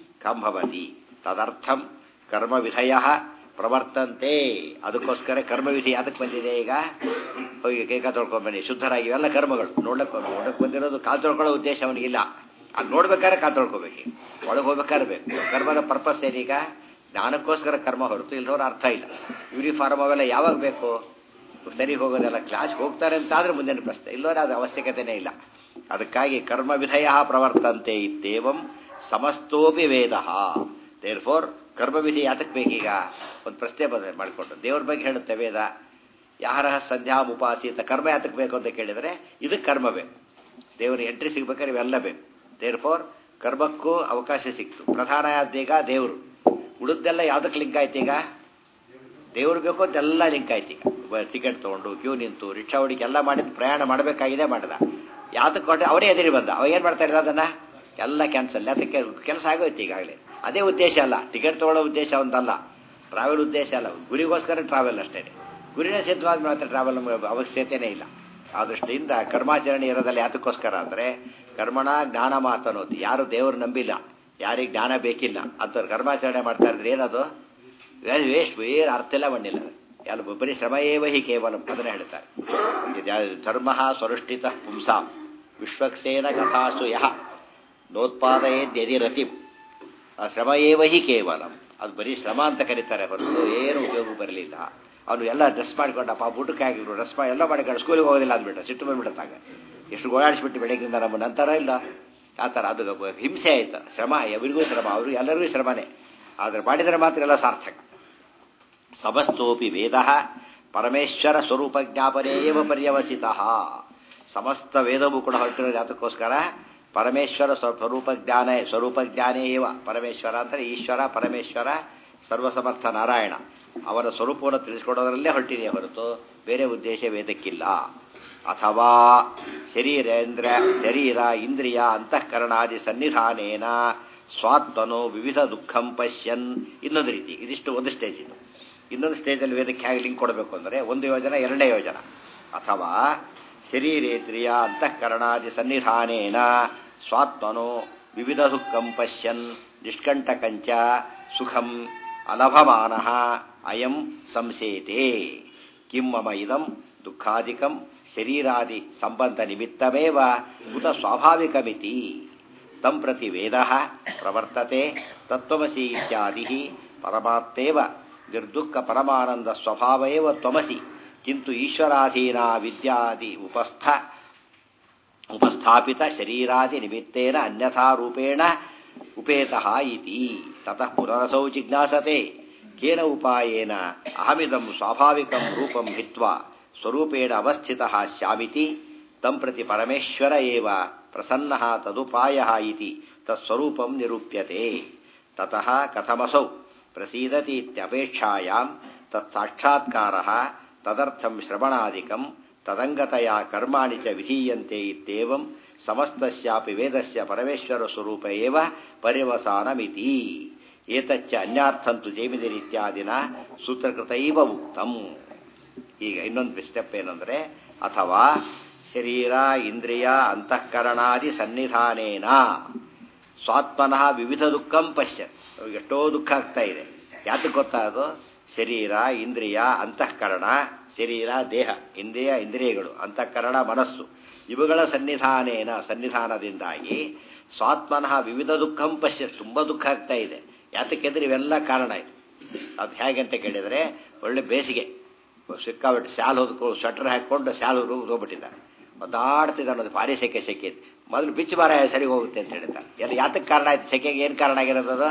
ಕಂಭವತಿ ತದರ್ಥಂ ಕರ್ಮವಿಧಯ ಪ್ರವರ್ತಂತೆ ಅದಕ್ಕೋಸ್ಕರ ಕರ್ಮವಿಧಿ ಯಾತಕ್ಕೆ ಬಂದಿದೆ ಈಗ ಹೋಗಿ ಕೈಕ ತೊಳ್ಕೊಂಬನ್ನಿ ಶುದ್ಧರಾಗಿ ಇವೆಲ್ಲ ಕರ್ಮಗಳು ನೋಡ್ಲಕ್ಕೆ ನೋಡಕ್ಕೆ ಬಂದಿರೋದು ಕಾಲು ತೊಳ್ಕೊಳ್ಳೋ ಉದ್ದೇಶ ಅವನಿಗಿಲ್ಲ ಅದು ನೋಡ್ಬೇಕಾದ್ರೆ ಕಾಲು ತೊಳ್ಕೊಬೇಕು ಒಳಗೆ ಹೋಗ್ಬೇಕಾದ್ರೆ ಬೇಕು ಕರ್ಮದ ಪರ್ಪಸ್ ಏನೀಗ ಜ್ಞಾನಕ್ಕೋಸ್ಕರ ಕರ್ಮ ಹೊರತು ಇಲ್ದವ್ರ ಅರ್ಥ ಇಲ್ಲ ಯೂನಿಫಾರ್ಮ್ ಅವೆಲ್ಲ ಯಾವಾಗ ಬೇಕು ಸರಿ ಹೋಗೋದೆಲ್ಲ ಕ್ಲಾಸ್ ಹೋಗ್ತಾರೆ ಅಂತ ಆದ್ರೆ ಮುಂದಿನ ಪ್ರಶ್ನೆ ಇಲ್ಲವರೆ ಅದು ಅವಶ್ಯಕತೆನೇ ಇಲ್ಲ ಅದಕ್ಕಾಗಿ ಕರ್ಮ ವಿಧಯ ಪ್ರವರ್ತಂತೆ ಇತ್ತೇವಂ ಸಮಸ್ತೋಪಿ ವೇದ ದೇರ್ ಫೋರ್ ಕರ್ಮವಿಧಿ ಯಾತಕ್ಕೆ ಬೇಕೀಗ ಒಂದು ಪ್ರಶ್ನೆ ಬಂದ ಮಾಡಿಕೊಂಡು ದೇವ್ರ ಬಗ್ಗೆ ಹೇಳುತ್ತೆ ವೇದ ಯಾರ ಸಂಧ್ಯಾ ಉಪಾಸಿತ ಕರ್ಮ ಯಾತಕ್ಕೆ ಬೇಕು ಅಂತ ಕೇಳಿದರೆ ಇದಕ್ಕೆ ಕರ್ಮ ಬೇಕು ದೇವರ ಎಂಟ್ರಿ ಸಿಗ್ಬೇಕಾದ್ರೆ ಇವೆಲ್ಲ ಬೇಕು ದೇರ್ ಫೋರ್ ಕರ್ಮಕ್ಕೂ ಅವಕಾಶ ಸಿಕ್ತು ಪ್ರಧಾನ ಆದ್ದೀಗ ದೇವರು ಉಳಿದೆಲ್ಲ ಯಾವ್ದಕ್ಕೆ ಲಿಂಕ್ ಆಯ್ತು ಈಗ ದೇವ್ರು ಬೇಕು ಅಂತ ಎಲ್ಲ ಲಿಂಕ್ ಆಯ್ತು ಈಗ ಟಿಕೆಟ್ ತೊಗೊಂಡು ಕ್ಯೂ ನಿಂತು ರಿಕ್ಷಾ ಹುಡುಗಿ ಎಲ್ಲ ಮಾಡಿದ್ದು ಪ್ರಯಾಣ ಮಾಡಬೇಕಾಗಿದೆ ಮಾಡ್ದ ಯಾತಕ್ಕೆ ಕೊಟ್ಟರೆ ಅವರೇ ಎದುರಿ ಬಂದ ಅವ ಏನು ಮಾಡ್ತಾ ಇರೋದು ಅದನ್ನ ಎಲ್ಲ ಕ್ಯಾನ್ಸಲ್ ಅದಕ್ಕೆ ಕೆಲಸ ಆಗೋಯ್ತು ಈಗಾಗಲೇ ಅದೇ ಉದ್ದೇಶ ಅಲ್ಲ ಟಿಕೆಟ್ ತೊಗೊಳ್ಳೋ ಉದ್ದೇಶ ಒಂದಲ್ಲ ಟ್ರಾವೆಲ್ ಉದ್ದೇಶ ಅಲ್ಲ ಗುರಿಗೋಸ್ಕರ ಟ್ರಾವೆಲ್ ಅಷ್ಟೇ ಗುರಿನೇ ಸಿದ್ಧವಾದ ಮಾತ್ರ ಟ್ರಾವೆಲ್ ಅವಶ್ಯಕತೆನೇ ಇಲ್ಲ ಆ ದೃಷ್ಟಿಯಿಂದ ಕರ್ಮಾಚರಣೆ ಇರೋದಲ್ಲ ಯಾತಕ್ಕೋಸ್ಕರ ಅಂದರೆ ಕರ್ಮಣ ಜ್ಞಾನ ಮಾತನೋದು ಯಾರು ದೇವರು ನಂಬಿಲ್ಲ ಯಾರಿಗೆ ಜ್ಞಾನ ಬೇಕಿಲ್ಲ ಅಂಥವ್ರು ಕರ್ಮಾಚರಣೆ ಮಾಡ್ತಾ ಇದ್ರೆ ಏನದು ವೇಸ್ಟ್ ಏನು ಅರ್ಥ ಇಲ್ಲ ಮಣ್ಣಿಲ್ಲ ಎಲ್ಲ ಬರೀ ಶ್ರಮ ಏವ ಹಿ ಕೇವಲ ಅದನ್ನ ಹೇಳ್ತಾರೆ ಧರ್ಮ ಸ್ವರುಷ್ಟಿತ ಪುಂಸಾಂ ವಿಶ್ವಕ್ಸೇನ ಕಥಾಸು ಯಹ ನೋತ್ಪಾದಯೇದ್ಯದಿ ರತಿ ಆ ಶ್ರಮ ಏವ ಹಿ ಕೇವಲ ಅದು ಬರೀ ಶ್ರಮ ಅಂತ ಕರೀತಾರೆ ಹೊರತು ಏನು ಉಪಯೋಗ ಬರಲಿಲ್ಲ ಅವನು ಎಲ್ಲ ಡ್ರೆಸ್ ಮಾಡಿಕೊಂಡಪ್ಪ ಬುಟಕ್ಕೆ ಹಾಕಿದ್ರು ಡ್ರೆಸ್ ಮಾಡಿ ಎಲ್ಲ ಮಾಡಿಕೊಂಡು ಸ್ಕೂಲಿಗೆ ಹೋಗೋದಿಲ್ಲ ಅಂದ್ಬಿಟ್ಟ ಸಿಟ್ಟು ಬಂದ್ಬಿಡತ್ತಾಗ ಎಷ್ಟು ಗೋಳಾಡಿಸ್ಬಿಟ್ಟು ಬೆಳಗ್ಗಿಂದ ನಮ್ಮ ನಂತರ ಇಲ್ಲ ಆ ಥರ ಅದು ಹಿಂಸೆ ಆಯ್ತು ಶ್ರಮ ಎವರಿಗೂ ಶ್ರಮ ಅವರು ಎಲ್ಲರಿಗೂ ಶ್ರಮನೇ ಆದರೆ ಮಾಡಿದರೆ ಮಾತ್ರ ಎಲ್ಲ ಸಾರ್ಥಕ ಸಮಸ್ತೋಪಿ ವೇದ ಪರಮೇಶ್ವರ ಸ್ವರೂಪ ಜ್ಞಾಪನೆ ಏವ ಪರ್ಯವಸಿತ ಸಮಸ್ತ ವೇದವು ಕೂಡ ಹೊರಟಿರೋದು ಯಾತಕ್ಕೋಸ್ಕರ ಪರಮೇಶ್ವರ ಸ್ವರೂಪ ಜ್ಞಾನ ಸ್ವರೂಪ ಜ್ಞಾನೇ ಏವ ಪರಮೇಶ್ವರ ಅಂದರೆ ಈಶ್ವರ ಪರಮೇಶ್ವರ ಸರ್ವಸಮರ್ಥ ನಾರಾಯಣ ಅವರ ಸ್ವರೂಪವನ್ನು ತಿಳಿಸ್ಕೊಡೋದರಲ್ಲೇ ಹೊರಟಿದೆ ಹೊರತು ಬೇರೆ ಉದ್ದೇಶ ವೇದಕ್ಕಿಲ್ಲ ಅಥವಾ ಶರೀರೇಂದ್ರ ಶರೀರ ಇಂದ್ರಿಯ ಅಂತಃಕರಣಾದಿ ಸನ್ನಿಧಾನೇನ ಸ್ವಾತ್ಮನೋ ವಿವಿಧ ದುಃಖಂ ಪಶ್ಯನ್ ಇನ್ನೊಂದು ರೀತಿ ಇದಿಷ್ಟು ಒಂದು ಸ್ಟೇಜ್ ಇದು ಇನ್ನೊಂದು ಸ್ಟೇಜಲ್ಲಿ ವೇದಕ್ಕೆ ಹೇಗೆ ಲಿಂಕ್ ಕೊಡಬೇಕು ಅಂದರೆ ಒಂದು ಯೋಜನೆ ಎರಡನೇ ಯೋಜನ ಅಥವಾ ಶರೀರೇಂದ್ರಿಯ ಅಂತಃಕರಣಾದಿ ಸನ್ನಿಧಾನೇನ ಸ್ವಾತ್ಮನೋ ವಿವಿಧ ದುಃಖಂ ಪಶ್ಯನ್ ನಿಷ್ಕಂಟಕಂಚ ಸುಖಂ ಅಲಭಮಾನ ಅಯಂ ಸಂಸೇತೆ ಕಿಂ ಮಮ ಇದಂ ದುಃಖಾದಿಕಂ ಶರೀರಾದಿ ಸಂಬಂಧ ನಿಮಿತ್ತಮೇವ ಉತ ಸ್ವಾಭಾವಿಕಮಿತಿ ತಂ ಪ್ರತಿ ವೇದ ಪ್ರವರ್ತತೆ ತತ್ವಮಸಿ ಇತ್ಯಾದಿ ಪರಮಾತ್ಮೇವ ನಿರ್ದುಃಖ ಪರಮಾನಂದ ಸ್ವಭಾವೇವ ತ್ವಮಸಿ ಕಿಂತು ಈಶ್ವರಾಧೀನ ವಿದ್ಯಾದಿ ಉಪಸ್ಥ ಉಪಸ್ಥಾಪಿತ ಶರೀರಾದಿ ನಿಮಿತ್ತೇನ ಅನ್ಯಥಾ ರೂಪೇಣ ಉಪೇತಃ ಇತಿ ತತಃ ಪುನರಸೌ ಜಿಜ್ಞಾಸತೆ ಕೇನ ಉಪಾಯೇನ ಅಹಮಿದಂ ಸ್ವಾಭಾವಿಕಂ ರೂಪಂ ಹಿತ್ವಾ ಸ್ವರೂಪೇಣ ಅವಸ್ಥಿತಃ ಸ್ಯಾಮಿತಿ ತಂ ಪ್ರತಿ ಪರಮೇಶ್ವರ ಏವ ಪ್ರಸನ್ನಃ ತದುಪಾಯಃ ಇತಿ ತತ್ಸ್ವರೂಪಂ ನಿರೂಪ್ಯತೆ ತತಃ ಕಥಮಸೌ ಪ್ರಸೀದತಿ ಇತ್ಯಪೇಕ್ಷಾಯಾಂ ತತ್ಸಾಕ್ಷಾತ್ಕಾರಃ ತದರ್ಥಂ ಶ್ರವಣಾದಿಕಂ ತದಂಗತಯ ಕರ್ಮಾಣಿ ಚ ವಿಧೀಯಂತೆ ಇತ್ಯೇವಂ ಸಮಸ್ತಸ್ಯಾಪಿ ವೇದಸ್ಯ ಪರಮೇಶ್ವರ ಸ್ವರೂಪ ಏವ ಪರ್ಯವಸಾನಮಿತಿ ಏತಚ್ಚ ಅನ್ಯಾರ್ಥಂತು ಜೈಮಿದಿರಿತ್ಯಾದಿನ ಸೂತ್ರಕೃತೈವ ಉಕ್ತಂ ಈಗ ಇನ್ನೊಂದು ಸ್ಟೆಪ್ ಏನಂದ್ರೆ ಅಥವಾ ಶರೀರ ಇಂದ್ರಿಯ ಅಂತಃಕರಣಾದಿ ಸನ್ನಿಧಾನೇನ ಸ್ವಾತ್ಮನಃ ವಿವಿಧ ದುಃಖಂ ಪಶ್ಯ ಎಷ್ಟೋ ದುಃಖ ಆಗ್ತಾ ಇದೆ ಯಾತಕ್ಕೆ ಗೊತ್ತಾ ಅದು ಶರೀರ ಇಂದ್ರಿಯ ಅಂತಃಕರಣ ಶರೀರ ದೇಹ ಇಂದ್ರಿಯ ಇಂದ್ರಿಯಗಳು ಅಂತಃಕರಣ ಮನಸ್ಸು ಇವುಗಳ ಸನ್ನಿಧಾನೇನ ಸನ್ನಿಧಾನದಿಂದಾಗಿ ಸ್ವಾತ್ಮನಃ ವಿವಿಧ ದುಃಖಂ ಪಶ್ಯ ತುಂಬ ದುಃಖ ಆಗ್ತಾ ಇದೆ ಯಾತಕ್ಕೆಂದ್ರೆ ಇವೆಲ್ಲ ಕಾರಣ ಇದು ಅದು ಹೇಗೆ ಅಂತ ಕೇಳಿದರೆ ಒಳ್ಳೆ ಬೇಸಿಗೆ ಸಿಕ್ಕಾಬಿಟ್ಟು ಶಾಲ್ ಹೊದ್ಕೊಂಡು ಸ್ವೆಟರ್ ಹಾಕ್ಕೊಂಡು ಶಾಲ್ ಹೋಗ್ಬಿಟ್ಟಿದ್ದಾನೆ ಒದ್ದಾಡ್ತಿದ್ದಾನೆ ಅದು ಭಾರಿ ಸೆಕೆ ಸೆಕೆ ಮೊದಲು ಬಿಚ್ಚು ಬಾರ ಸರಿ ಹೋಗುತ್ತೆ ಅಂತ ಹೇಳ್ತಾರೆ ಎಲ್ಲ ಯಾತಕ್ಕೆ ಕಾರಣ ಆಯ್ತು ಸೆಕೆಗೆ ಏನು ಕಾರಣ ಆಗಿರೋದು ಅದು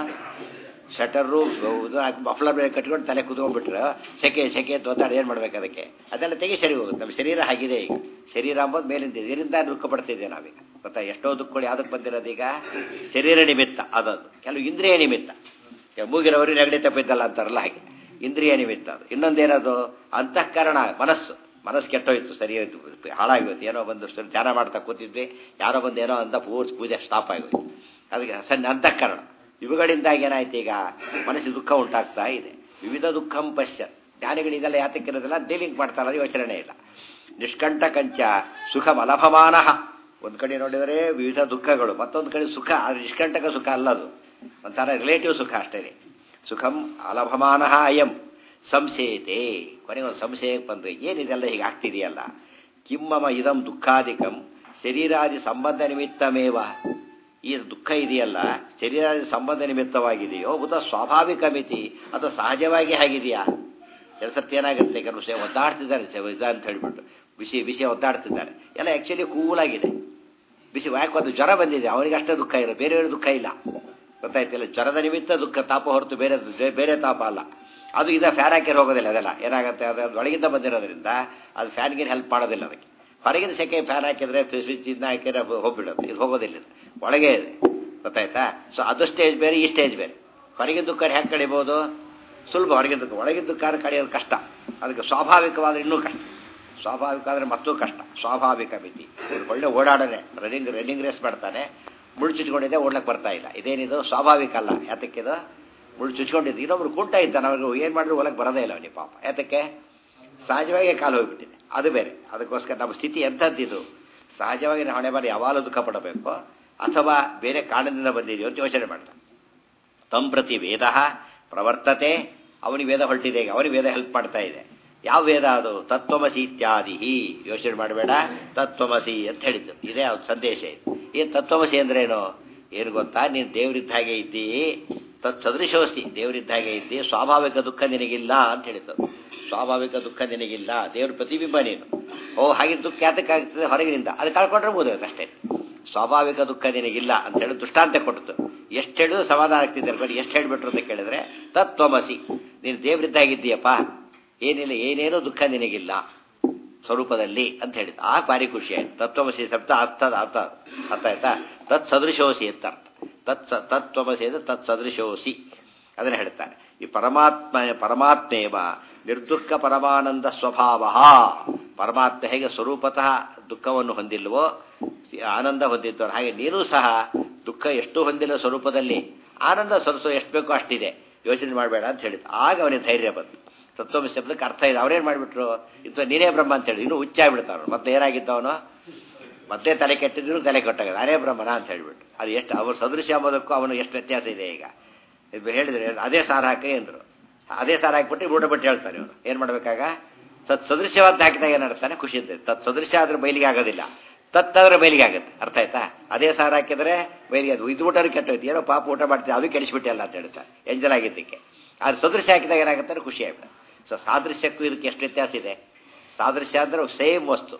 ಶಟರು ಇದು ಮಫ್ಲರ್ ಮೇಲೆ ಕಟ್ಕೊಂಡು ತಲೆ ಕುತ್ಕೊಂಡ್ಬಿಟ್ರೆ ಸೆಕೆ ಸೆಕೆ ಅಂತ ಒದ್ದಾಡಿ ಏನು ಮಾಡ್ಬೇಕು ಅದಕ್ಕೆ ಅದೆಲ್ಲ ತೆಗಿ ಸರಿ ಹೋಗುತ್ತೆ ನಮ್ಮ ಶರೀರ ಆಗಿದೆ ಈಗ ಶರೀರ ಅಂಬೋದು ಮೇಲಿಂದ ಇದರಿಂದ ದುಃಖ ಪಡ್ತಿದ್ದೇವೆ ನಾವೀಗ ಗೊತ್ತಾ ಎಷ್ಟೋ ದುಃಖಗಳು ಯಾವುದಕ್ಕೆ ಬಂದಿರೋದು ಈಗ ಶರೀರ ನಿಮಿತ್ತ ಅದದು ಕೆಲವು ಇಂದ್ರಿಯ ನಿಮಿತ್ತ ಮೂಗಿನವರು ನೆಗಡಿ ತಪ್ಪಿದ್ದಲ್ಲ ಅಂತಾರಲ್ಲ ಹಾಗೆ ಇಂದ್ರಿಯ ನಿಮಿತ್ತ ಅದು ಇನ್ನೊಂದೇನದು ಅಂತಃಕರಣ ಮನಸ್ಸು ಮನಸ್ಸು ಕೆಟ್ಟೋಯ್ತು ಸರಿ ಹೋಯ್ತು ಹಾಳಾಗೋಯ್ತು ಏನೋ ಬಂದು ಧ್ಯಾನ ಮಾಡ್ತಾ ಕೂತಿದ್ವಿ ಯಾರೋ ಬಂದು ಏನೋ ಅಂತ ಪೂರ್ತಿ ಪೂಜೆ ಸ್ಟಾಪ್ ಆಗೋಯ್ತು ಅದಕ್ಕೆ ಸಣ್ಣ ಅಂತಃಕರಣ ಇವುಗಳಿಂದಾಗಿ ಏನಾಯ್ತು ಈಗ ಮನಸ್ಸಿಗೆ ದುಃಖ ಉಂಟಾಗ್ತಾ ಇದೆ ವಿವಿಧ ದುಃಖಂ ಪಶ್ಯ ಜ್ಞಾನಿಗಳಿಗೆಲ್ಲ ಯಾತಕ್ಕಿರೋದಿಲ್ಲ ಡೀಲಿಂಗ್ ಮಾಡ್ತಾರದು ಯೋಚನೆ ಇಲ್ಲ ನಿಷ್ಕಂಠಕಂಚ ಸುಖ ಮಲಭಮಾನ ಒಂದು ಕಡೆ ನೋಡಿದರೆ ವಿವಿಧ ದುಃಖಗಳು ಮತ್ತೊಂದು ಕಡೆ ಸುಖ ಅದು ನಿಷ್ಕಂಠಕ ಸುಖ ಅಲ್ಲದು ಒಂಥರ ರಿಲೇಟಿವ್ ಸುಖ ಅಷ್ಟೇ ಸುಖಂ ಅಲಭಮಾನ ಅಯಂ ಸಂಶಯತೆ ಕೊನೆಗೆ ಒಂದು ಸಂಶಯಕ್ಕೆ ಬಂದರೆ ಏನಿದೆಲ್ಲ ಹೀಗೆ ಆಗ್ತಿದೆಯಲ್ಲ ಕಿಮ್ಮಮ ಇದಂ ದುಃಖಾಧಿಕಂ ಶರೀರಾದಿ ಸಂಬಂಧ ನಿಮಿತ್ತಮೇವ ಈ ದುಃಖ ಇದೆಯಲ್ಲ ಶರೀರಾದಿ ಸಂಬಂಧ ನಿಮಿತ್ತವಾಗಿದೆಯೋ ಉದ ಸ್ವಾಭಾವಿಕ ಮಿತಿ ಅದು ಸಹಜವಾಗಿ ಆಗಿದೆಯಾ ಕೆಲಸಕ್ಕೆ ಏನಾಗುತ್ತೆ ಕೆಲವು ವಿಷಯ ಒದ್ದಾಡ್ತಿದ್ದಾರೆ ಇದ ಅಂತ ಹೇಳ್ಬಿಟ್ಟು ಬಿಸಿ ಬಿಸಿ ಒದ್ದಾಡ್ತಿದ್ದಾರೆ ಎಲ್ಲ ಆ್ಯಕ್ಚುಲಿ ಕೂಲಾಗಿದೆ ಬಿಸಿ ಯಾಕೆ ಜ್ವರ ಬಂದಿದೆ ಅವನಿಗೆ ಅಷ್ಟೇ ದುಃಖ ಇಲ್ಲ ಬೇರೆಯವ್ರ ದುಃಖ ಇಲ್ಲ ಗೊತ್ತಾಯ್ತಿಲ್ಲ ಜ್ವರದ ನಿಮಿತ್ತ ದುಃಖ ತಾಪ ಹೊರತು ಬೇರೆ ಬೇರೆ ತಾಪ ಅಲ್ಲ ಅದು ಇದ ಫ್ಯಾನ್ ಹಾಕಿರೋ ಹೋಗೋದಿಲ್ಲ ಅದೆಲ್ಲ ಏನಾಗುತ್ತೆ ಅದು ಒಳಗಿಂದ ಬಂದಿರೋದ್ರಿಂದ ಅದು ಫ್ಯಾನ್ಗೆ ಹೆಲ್ಪ್ ಮಾಡೋದಿಲ್ಲ ಅದಕ್ಕೆ ಹೊರಗಿನ ಸೆಕೆ ಫ್ಯಾನ್ ಹಾಕಿದ್ರೆ ಸ್ವಿಚ್ ಇದನ್ನ ಹಾಕಿದ್ರೆ ಹೋಗ್ಬಿಡೋದು ಇದು ಹೋಗೋದಿಲ್ಲ ಒಳಗೆ ಇದೆ ಗೊತ್ತಾಯ್ತಾ ಸೊ ಅದು ಸ್ಟೇಜ್ ಬೇರೆ ಈ ಸ್ಟೇಜ್ ಬೇರೆ ಹೊರಗಿನ ದುಃಖ ಹ್ಯಾಕೆ ಕಡಿಬೋದು ಸುಲಭ ಹೊರಗಿನ ದುಃಖ ಒಳಗಿನ ದುಃಖ ಕಡಿಯೋದು ಕಷ್ಟ ಅದಕ್ಕೆ ಸ್ವಾಭಾವಿಕವಾದ್ರೆ ಇನ್ನೂ ಕಷ್ಟ ಸ್ವಾಭಾವಿಕ ಆದರೆ ಮತ್ತೂ ಕಷ್ಟ ಸ್ವಾಭಾವಿಕ ಮಿತಿ ಒಳ್ಳೆ ಓಡಾಡನೆ ರನ್ನಿಂಗ್ ರನ್ನಿಂಗ್ ರೇಸ್ ಮಾಡ್ತಾನೆ ಮುಳ್ಳು ಚುಚ್ಕೊಂಡಿದ್ದೆ ಓಡ್ಲಕ್ಕೆ ಬರ್ತಾ ಇಲ್ಲ ಇದೇನಿದು ಸ್ವಾಭಾವಿಕ ಅಲ್ಲ ಯಾತಕ್ಕಿದು ಮುಳ್ಳು ಚುಚ್ಕೊಂಡಿದ್ದು ಇನ್ನೊಬ್ರು ಕುಂಟ ಇದ್ದಾನೆ ಅವ್ರಿಗೆ ಏನು ಮಾಡಿದ್ರು ಒಳಗೆ ಬರೋದೇ ಇಲ್ಲ ಅವನಿಗೆ ಪಾಪ ಯಾತಕ್ಕೆ ಸಹಜವಾಗಿ ಕಾಲು ಹೋಗ್ಬಿಟ್ಟಿದೆ ಅದು ಬೇರೆ ಅದಕ್ಕೋಸ್ಕರ ನಮ್ಮ ಸ್ಥಿತಿ ಎಂಥದ್ದಿದು ಸಹಜವಾಗಿ ನಾವು ಹಣೆ ಬಾರಿ ಯಾವಾಗಲೂ ದುಃಖ ಪಡಬೇಕು ಅಥವಾ ಬೇರೆ ಕಾರಣದಿಂದ ಬಂದಿದೆಯೋ ಅಂತ ಯೋಚನೆ ಮಾಡ್ತಾನೆ ತಂ ಪ್ರತಿ ವೇದ ಪ್ರವರ್ತತೆ ಅವನಿಗೆ ವೇದ ಹೊರಟಿದೆ ಈಗ ಅವನಿಗೆ ವೇದ ಹೆಲ್ಪ್ ಮಾಡ್ತಾ ಇದೆ ಯಾವ ವೇದ ಅದು ತತ್ವಮಸಿ ಇತ್ಯಾದಿ ಯೋಚನೆ ಮಾಡಬೇಡ ತತ್ವಮಸಿ ಅಂತ ಹೇಳಿದ್ದು ಇದೇ ಅವ್ರ ಸಂದೇಶ ಇದು ಏನು ತತ್ವಮಸಿ ಅಂದ್ರೇನು ಏನು ಗೊತ್ತಾ ನೀನು ದೇವರಿದ್ದ ಹಾಗೆ ಇದ್ದಿ ತತ್ ಸದೃಶೋಸ್ತಿ ದೇವರಿದ್ದ ಹಾಗೆ ಇದ್ದಿ ಸ್ವಾಭಾವಿಕ ದುಃಖ ನಿನಗಿಲ್ಲ ಅಂತ ಹೇಳಿದ್ದು ಸ್ವಾಭಾವಿಕ ದುಃಖ ನಿನಗಿಲ್ಲ ದೇವ್ರ ಪ್ರತಿಬಿಂಬ ನೀನು ಓ ಹಾಗೆ ದುಃಖ ಯಾತಕ್ಕಾಗ್ತದೆ ಹೊರಗಿನಿಂದ ಅದು ಕಳ್ಕೊಂಡ್ರೆ ಮುಗಿದೋಯ್ತು ಅಷ್ಟೇ ಸ್ವಾಭಾವಿಕ ದುಃಖ ನಿನಗಿಲ್ಲ ಅಂತ ಹೇಳಿ ದೃಷ್ಟಾಂತ ಕೊಟ್ಟಿತು ಎಷ್ಟು ಹೇಳಿದ್ರು ಸಮಾಧಾನ ಆಗ್ತಿದ್ದೆ ಬಟ್ ಎಷ್ಟು ಹೇಳಿಬಿಟ್ರು ಅಂತ ಕೇಳಿದ್ರೆ ತತ್ವಮಸಿ ನೀನು ದೇವರಿದ್ದಾಗಿದ್ದೀಯಪ್ಪ ಏನಿಲ್ಲ ಏನೇನೋ ದುಃಖ ನಿನಗಿಲ್ಲ ಸ್ವರೂಪದಲ್ಲಿ ಅಂತ ಹೇಳಿದ ಆ ಭಾರಿ ಖುಷಿ ಆಯ್ತು ತತ್ವಮಸಿ ಶಬ್ದ ಅರ್ಥದ ಅರ್ಥ ಅರ್ಥ ಆಯ್ತಾ ತತ್ ಸದೃಶೋಸಿ ಅಂತ ಅರ್ಥ ತತ್ ತತ್ವಮಸಿ ಅಂದ್ರೆ ತತ್ ಸದೃಶೋಸಿ ಅದನ್ನ ಹೇಳ್ತಾರೆ ಈ ಪರಮಾತ್ಮ ಪರಮಾತ್ಮೇವ ನಿರ್ದುಃಖ ಪರಮಾನಂದ ಸ್ವಭಾವ ಪರಮಾತ್ಮ ಹೇಗೆ ಸ್ವರೂಪತಃ ದುಃಖವನ್ನು ಹೊಂದಿಲ್ವೋ ಆನಂದ ಹೊಂದಿದ್ದವರು ಹಾಗೆ ನೀನು ಸಹ ದುಃಖ ಎಷ್ಟು ಹೊಂದಿಲ್ಲ ಸ್ವರೂಪದಲ್ಲಿ ಆನಂದ ಸರಸು ಎಷ್ಟು ಬೇಕೋ ಅಷ್ಟಿದೆ ಯೋಚನೆ ಮಾಡಬೇಡ ಅಂತ ಹೇಳಿದ್ರು ಆಗ ಅವನಿಗೆ ಧೈರ್ಯ ಬಂತು ತತ್ವಮ ಶಬ್ದಕ್ಕೆ ಅರ್ಥ ಇದೆ ಅವ್ರೇನು ಮಾಡಿಬಿಟ್ರು ಇಂಥ ನೀನೇ ಬ್ರಹ್ಮ ಅಂತ ಹೇಳಿ ಇನ್ನೂ ಹುಚ್ಚಾಗ್ಬಿಡ್ತಾವ್ರು ಮತ್ತೆ ಏನಾಗಿದ್ದವನು ಮತ್ತೆ ತಲೆ ಕೆಟ್ಟಿದ್ರು ತಲೆ ಕೆಟ್ಟಾಗ ನಾನೇ ಬ್ರಹ್ಮನ ಅಂತ ಹೇಳ್ಬಿಟ್ಟು ಅದು ಎಷ್ಟು ಅವ್ರ ಸದೃಶ್ಯ ಅಂಬೋದಕ್ಕೂ ಅವನು ಎಷ್ಟು ವ್ಯತ್ಯಾಸ ಇದೆ ಈಗ ಇದು ಹೇಳಿದ್ರೆ ಅದೇ ಸಾರ ಹಾಕಿ ಅಂದ್ರು ಅದೇ ಸಾರ ಹಾಕ್ಬಿಟ್ಟು ಮೂಢ ಬಿಟ್ಟು ಹೇಳ್ತಾನೆ ಇವನು ಏನು ಮಾಡ್ಬೇಕಾಗ ತತ್ ಸದೃಶ್ಯವಾದ ಹಾಕಿದಾಗ ಏನಾಡ್ತಾನೆ ಖುಷಿ ಇರ್ತದೆ ತತ್ ಸದೃಶ್ಯ ಆದ್ರೆ ಬಯಲಿಗೆ ಆಗೋದಿಲ್ಲ ತತ್ತಾದ್ರೆ ಬಯಲಿಗೆ ಆಗುತ್ತೆ ಅರ್ಥ ಆಯ್ತಾ ಅದೇ ಸಾರ ಹಾಕಿದ್ರೆ ಬಯಲಿಗೆ ಅದು ಇದು ಊಟ ಕೆಟ್ಟೋಯ್ತು ಏನೋ ಪಾಪ ಊಟ ಮಾಡ್ತೀವಿ ಅದು ಕೆಡಿಸ್ಬಿಟ್ಟಲ್ಲ ಅಂತ ಹೇಳ್ತಾರೆ ಎಂಜಲ್ ಆಗಿದ್ದಕ್ಕೆ ಅದು ಸದೃಶ್ಯ ಹಾಕಿದಾಗ ಏನಾಗುತ್ತೆ ಖುಷಿ ಆಗ್ಬಿಡುತ್ತೆ ಸೊ ಸಾದೃಶ್ಯಕ್ಕೂ ಇದಕ್ಕೆ ಎಷ್ಟು ವ್ಯತ್ಯಾಸ ಇದೆ ಸಾದೃಶ್ಯ ಅಂದ್ರೆ ಸೇಮ್ ವಸ್ತು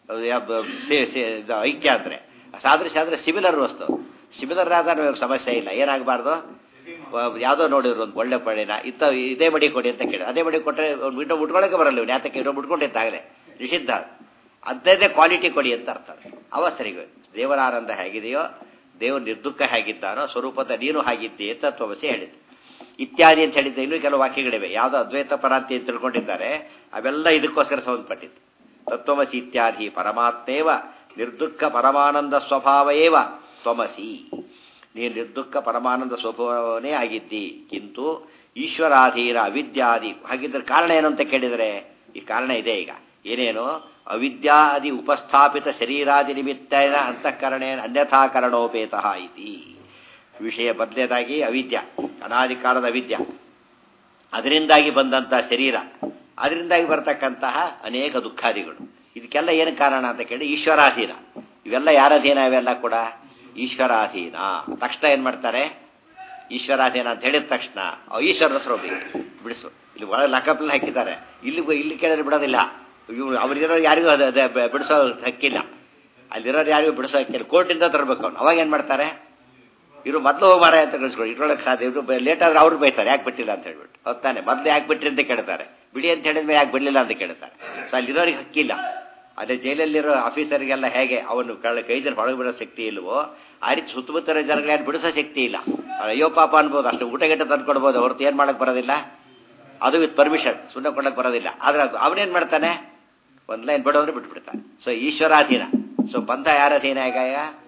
ಐಕ್ಯ ಅಂದ್ರೆ ಸಾದೃಶ್ಯ ಅಂದ್ರೆ ಸಿಮಿಲರ್ ವಸ್ತು ಸಿಮಿಲರ್ ಆದ್ರೆ ಸಮಸ್ಯೆ ಇಲ್ಲ ಏನಾಗಬಾರ್ದು ಯಾವುದೋ ನೋಡಿದ್ರು ಒಂದು ಒಳ್ಳೆ ಪಡೆನ ಇತ್ತ ಇದೇ ಮಡಿ ಕೊಡಿ ಅಂತ ಕೇಳಿ ಅದೇ ಮಡಿ ಕೊಟ್ಟರೆ ಇನ್ನೊಬ್ಬ ಉಟ್ಕೊಳ್ಳೋಕೆ ಬರಲ್ಲ ಇವ್ನು ಯಾತಕ್ಕೆ ಇನ್ನೊಬ್ಬ ಉಟ್ಕೊಂಡಿದ್ದಾಗಲೇ ನಿಷಿದ್ಧ ಅದೇ ಕ್ವಾಲಿಟಿ ಕೊಡಿ ಅಂತ ಅರ್ಥ ಅವ ಸರಿಗ ದೇವರ ಆನಂದ ಹೇಗಿದೆಯೋ ದೇವರು ನಿರ್ದುಃಖ ಹೇಗಿದ್ದಾನೋ ಸ್ವರೂಪದ ನೀನು ಹಾಗಿದ್ದೆ ತತ್ವವಸಿ ಹೇಳಿದ್ದು ಇತ್ಯಾದಿ ಅಂತ ಹೇಳಿದ್ದೆ ಇನ್ನೂ ಕೆಲವು ವಾಕ್ಯಗಳಿವೆ ಯಾವುದೋ ಅದ್ವೈತ ಪರಾಂತಿ ಅಂತ ತಿಳ್ಕೊಂಡಿದ್ದಾರೆ ಅವೆಲ್ಲ ಇದಕ್ಕೋಸ್ಕರ ಸಂಬಂಧಪಟ್ಟಿದ್ದು ತತ್ವಮಸಿ ಇತ್ಯಾದಿ ಪರಮಾತ್ಮೇವ ನಿರ್ದುಃಖ ಪರಮಾನಂದ ಸ್ವಭಾವ ಏವ ತ್ವಮಸಿ ನೀನು ನಿರ್ದುಃಖ ಪರಮಾನಂದ ಸ್ವಭಾವನೇ ಆಗಿದ್ದಿ ಕಿಂತು ಈಶ್ವರಾಧೀನ ಅವಿದ್ಯಾದಿ ಹಾಗಿದ್ರೆ ಕಾರಣ ಏನು ಅಂತ ಕೇಳಿದರೆ ಈ ಕಾರಣ ಇದೆ ಈಗ ಏನೇನು ಅವಿದ್ಯಾದಿ ಉಪಸ್ಥಾಪಿತ ಶರೀರಾದಿ ನಿಮಿತ್ತೇನ ಅಂತಃಕರಣೇನ ಅನ್ಯಥಾಕರಣೋಪೇತಃ ಇತಿ ವಿಷಯ ಬದಲೇದಾಗಿ ಅವಿದ್ಯ ಅನಾದಿ ಕಾಲದ ಅವಿದ್ಯ ಅದರಿಂದಾಗಿ ಬಂದಂತಹ ಶರೀರ ಅದರಿಂದಾಗಿ ಬರ್ತಕ್ಕಂತಹ ಅನೇಕ ದುಃಖಾದಿಗಳು ಇದಕ್ಕೆಲ್ಲ ಏನು ಕಾರಣ ಅಂತ ಕೇಳಿ ಈಶ್ವರಾಧೀನ ಇವೆಲ್ಲ ಯಾರಧೀನ ಇವೆಲ್ಲ ಕೂಡ ಈಶ್ವರಾಧೀನ ತಕ್ಷಣ ಏನ್ ಮಾಡ್ತಾರೆ ಈಶ್ವರಾಧೀನ ಅಂತ ಹೇಳಿದ ತಕ್ಷಣ ಈಶ್ವರ ಹತ್ರ ಹೋಗ್ಬೇಕು ಬಿಡಿಸು ಇಲ್ಲಿ ಒಳಗೆ ಲಾಕಪ್ನಲ್ಲಿ ಹಾಕಿದ್ದಾರೆ ಇಲ್ಲಿ ಇಲ್ಲಿ ಕೇಳಿದ್ರೆ ಬಿಡೋದಿಲ್ಲ ಇವ್ರು ಅವ್ರಿಗಿರೋ ಯಾರಿಗೂ ಅದೇ ಬಿಡಿಸೋ ಹಕ್ಕಿಲ್ಲ ಅಲ್ಲಿರೋರು ಯಾರಿಗೂ ಬಿಡಿಸೋ ಹಕ್ಕಿಲ್ಲ ಕೋರ್ಟಿಂದ ತರಬೇಕು ಅವ್ನು ಅವಾಗ ಏನು ಮಾಡ್ತಾರೆ ಇವರು ಮೊದಲು ಹೋಗಿ ಮಾರ ಅಂತ ಕಳಿಸ್ಕೊಡಿ ಇಟ್ರೊಳಗೆ ಸಾಧ್ಯ ಇವರು ಲೇಟ್ ಆದ್ರೆ ಅವ್ರು ಬೈತಾರೆ ಯಾಕೆ ಬಿಟ್ಟಿಲ್ಲ ಅಂತ ಹೇಳ್ಬಿಟ್ಟು ಹೊತ್ತಾನೆ ಮೊದಲು ಯಾಕೆ ಬಿಟ್ರಿ ಅಂತ ಕೇಳ್ತಾರೆ ಬಿಡಿ ಅಂತ ಹೇಳಿದ್ಮೇಲೆ ಯಾಕೆ ಬಿಡಲಿಲ್ಲ ಅಂತ ಕೇಳ್ತಾರೆ ಸೊ ಅಲ್ಲಿರೋರಿಗೆ ಹಕ್ಕಿಲ್ಲ ಅದೇ ಜೈಲಲ್ಲಿರೋ ಆಫೀಸರ್ಗೆಲ್ಲ ಹೇಗೆ ಅವನು ಕಳ್ಳ ಕೈದರ ಹೊರಗೆ ಬಿಡೋ ಶಕ್ತಿ ಇಲ್ವೋ ಆ ರೀತಿ ಸುತ್ತಮುತ್ತರ ಜನಗಳು ಯಾರು ಬಿಡಿಸೋ ಶಕ್ತಿ ಇಲ್ಲ ಅಯ್ಯೋ ಪಾಪ ಅನ್ಬೋದು ಅಷ್ಟು ಊಟ ಗಿಟ್ಟ ತಂದು ಕೊಡ್ಬೋದು ಹೊರತು ಏನು ಮಾಡಕ್ಕೆ ಬರೋದಿಲ್ಲ ಅದು ವಿತ್ ಪರ್ಮಿಷನ್ ಸುಮ್ಮನೆ ಕೊಡಕ್ಕೆ ಬರೋದಿಲ್ಲ ಆದ್ರೆ ಅವನೇನು ಮಾಡ್ತಾನೆ ಒಂದು ಲೈನ್ ಬಿಡೋದ್ರೆ ಬಿಟ್ಬಿಡ್ತಾನೆ ಸೊ ಈಶ್ವರಾಧೀನ ಸೊ ಬಂಧ ಯಾರಧೀನ ಈಗ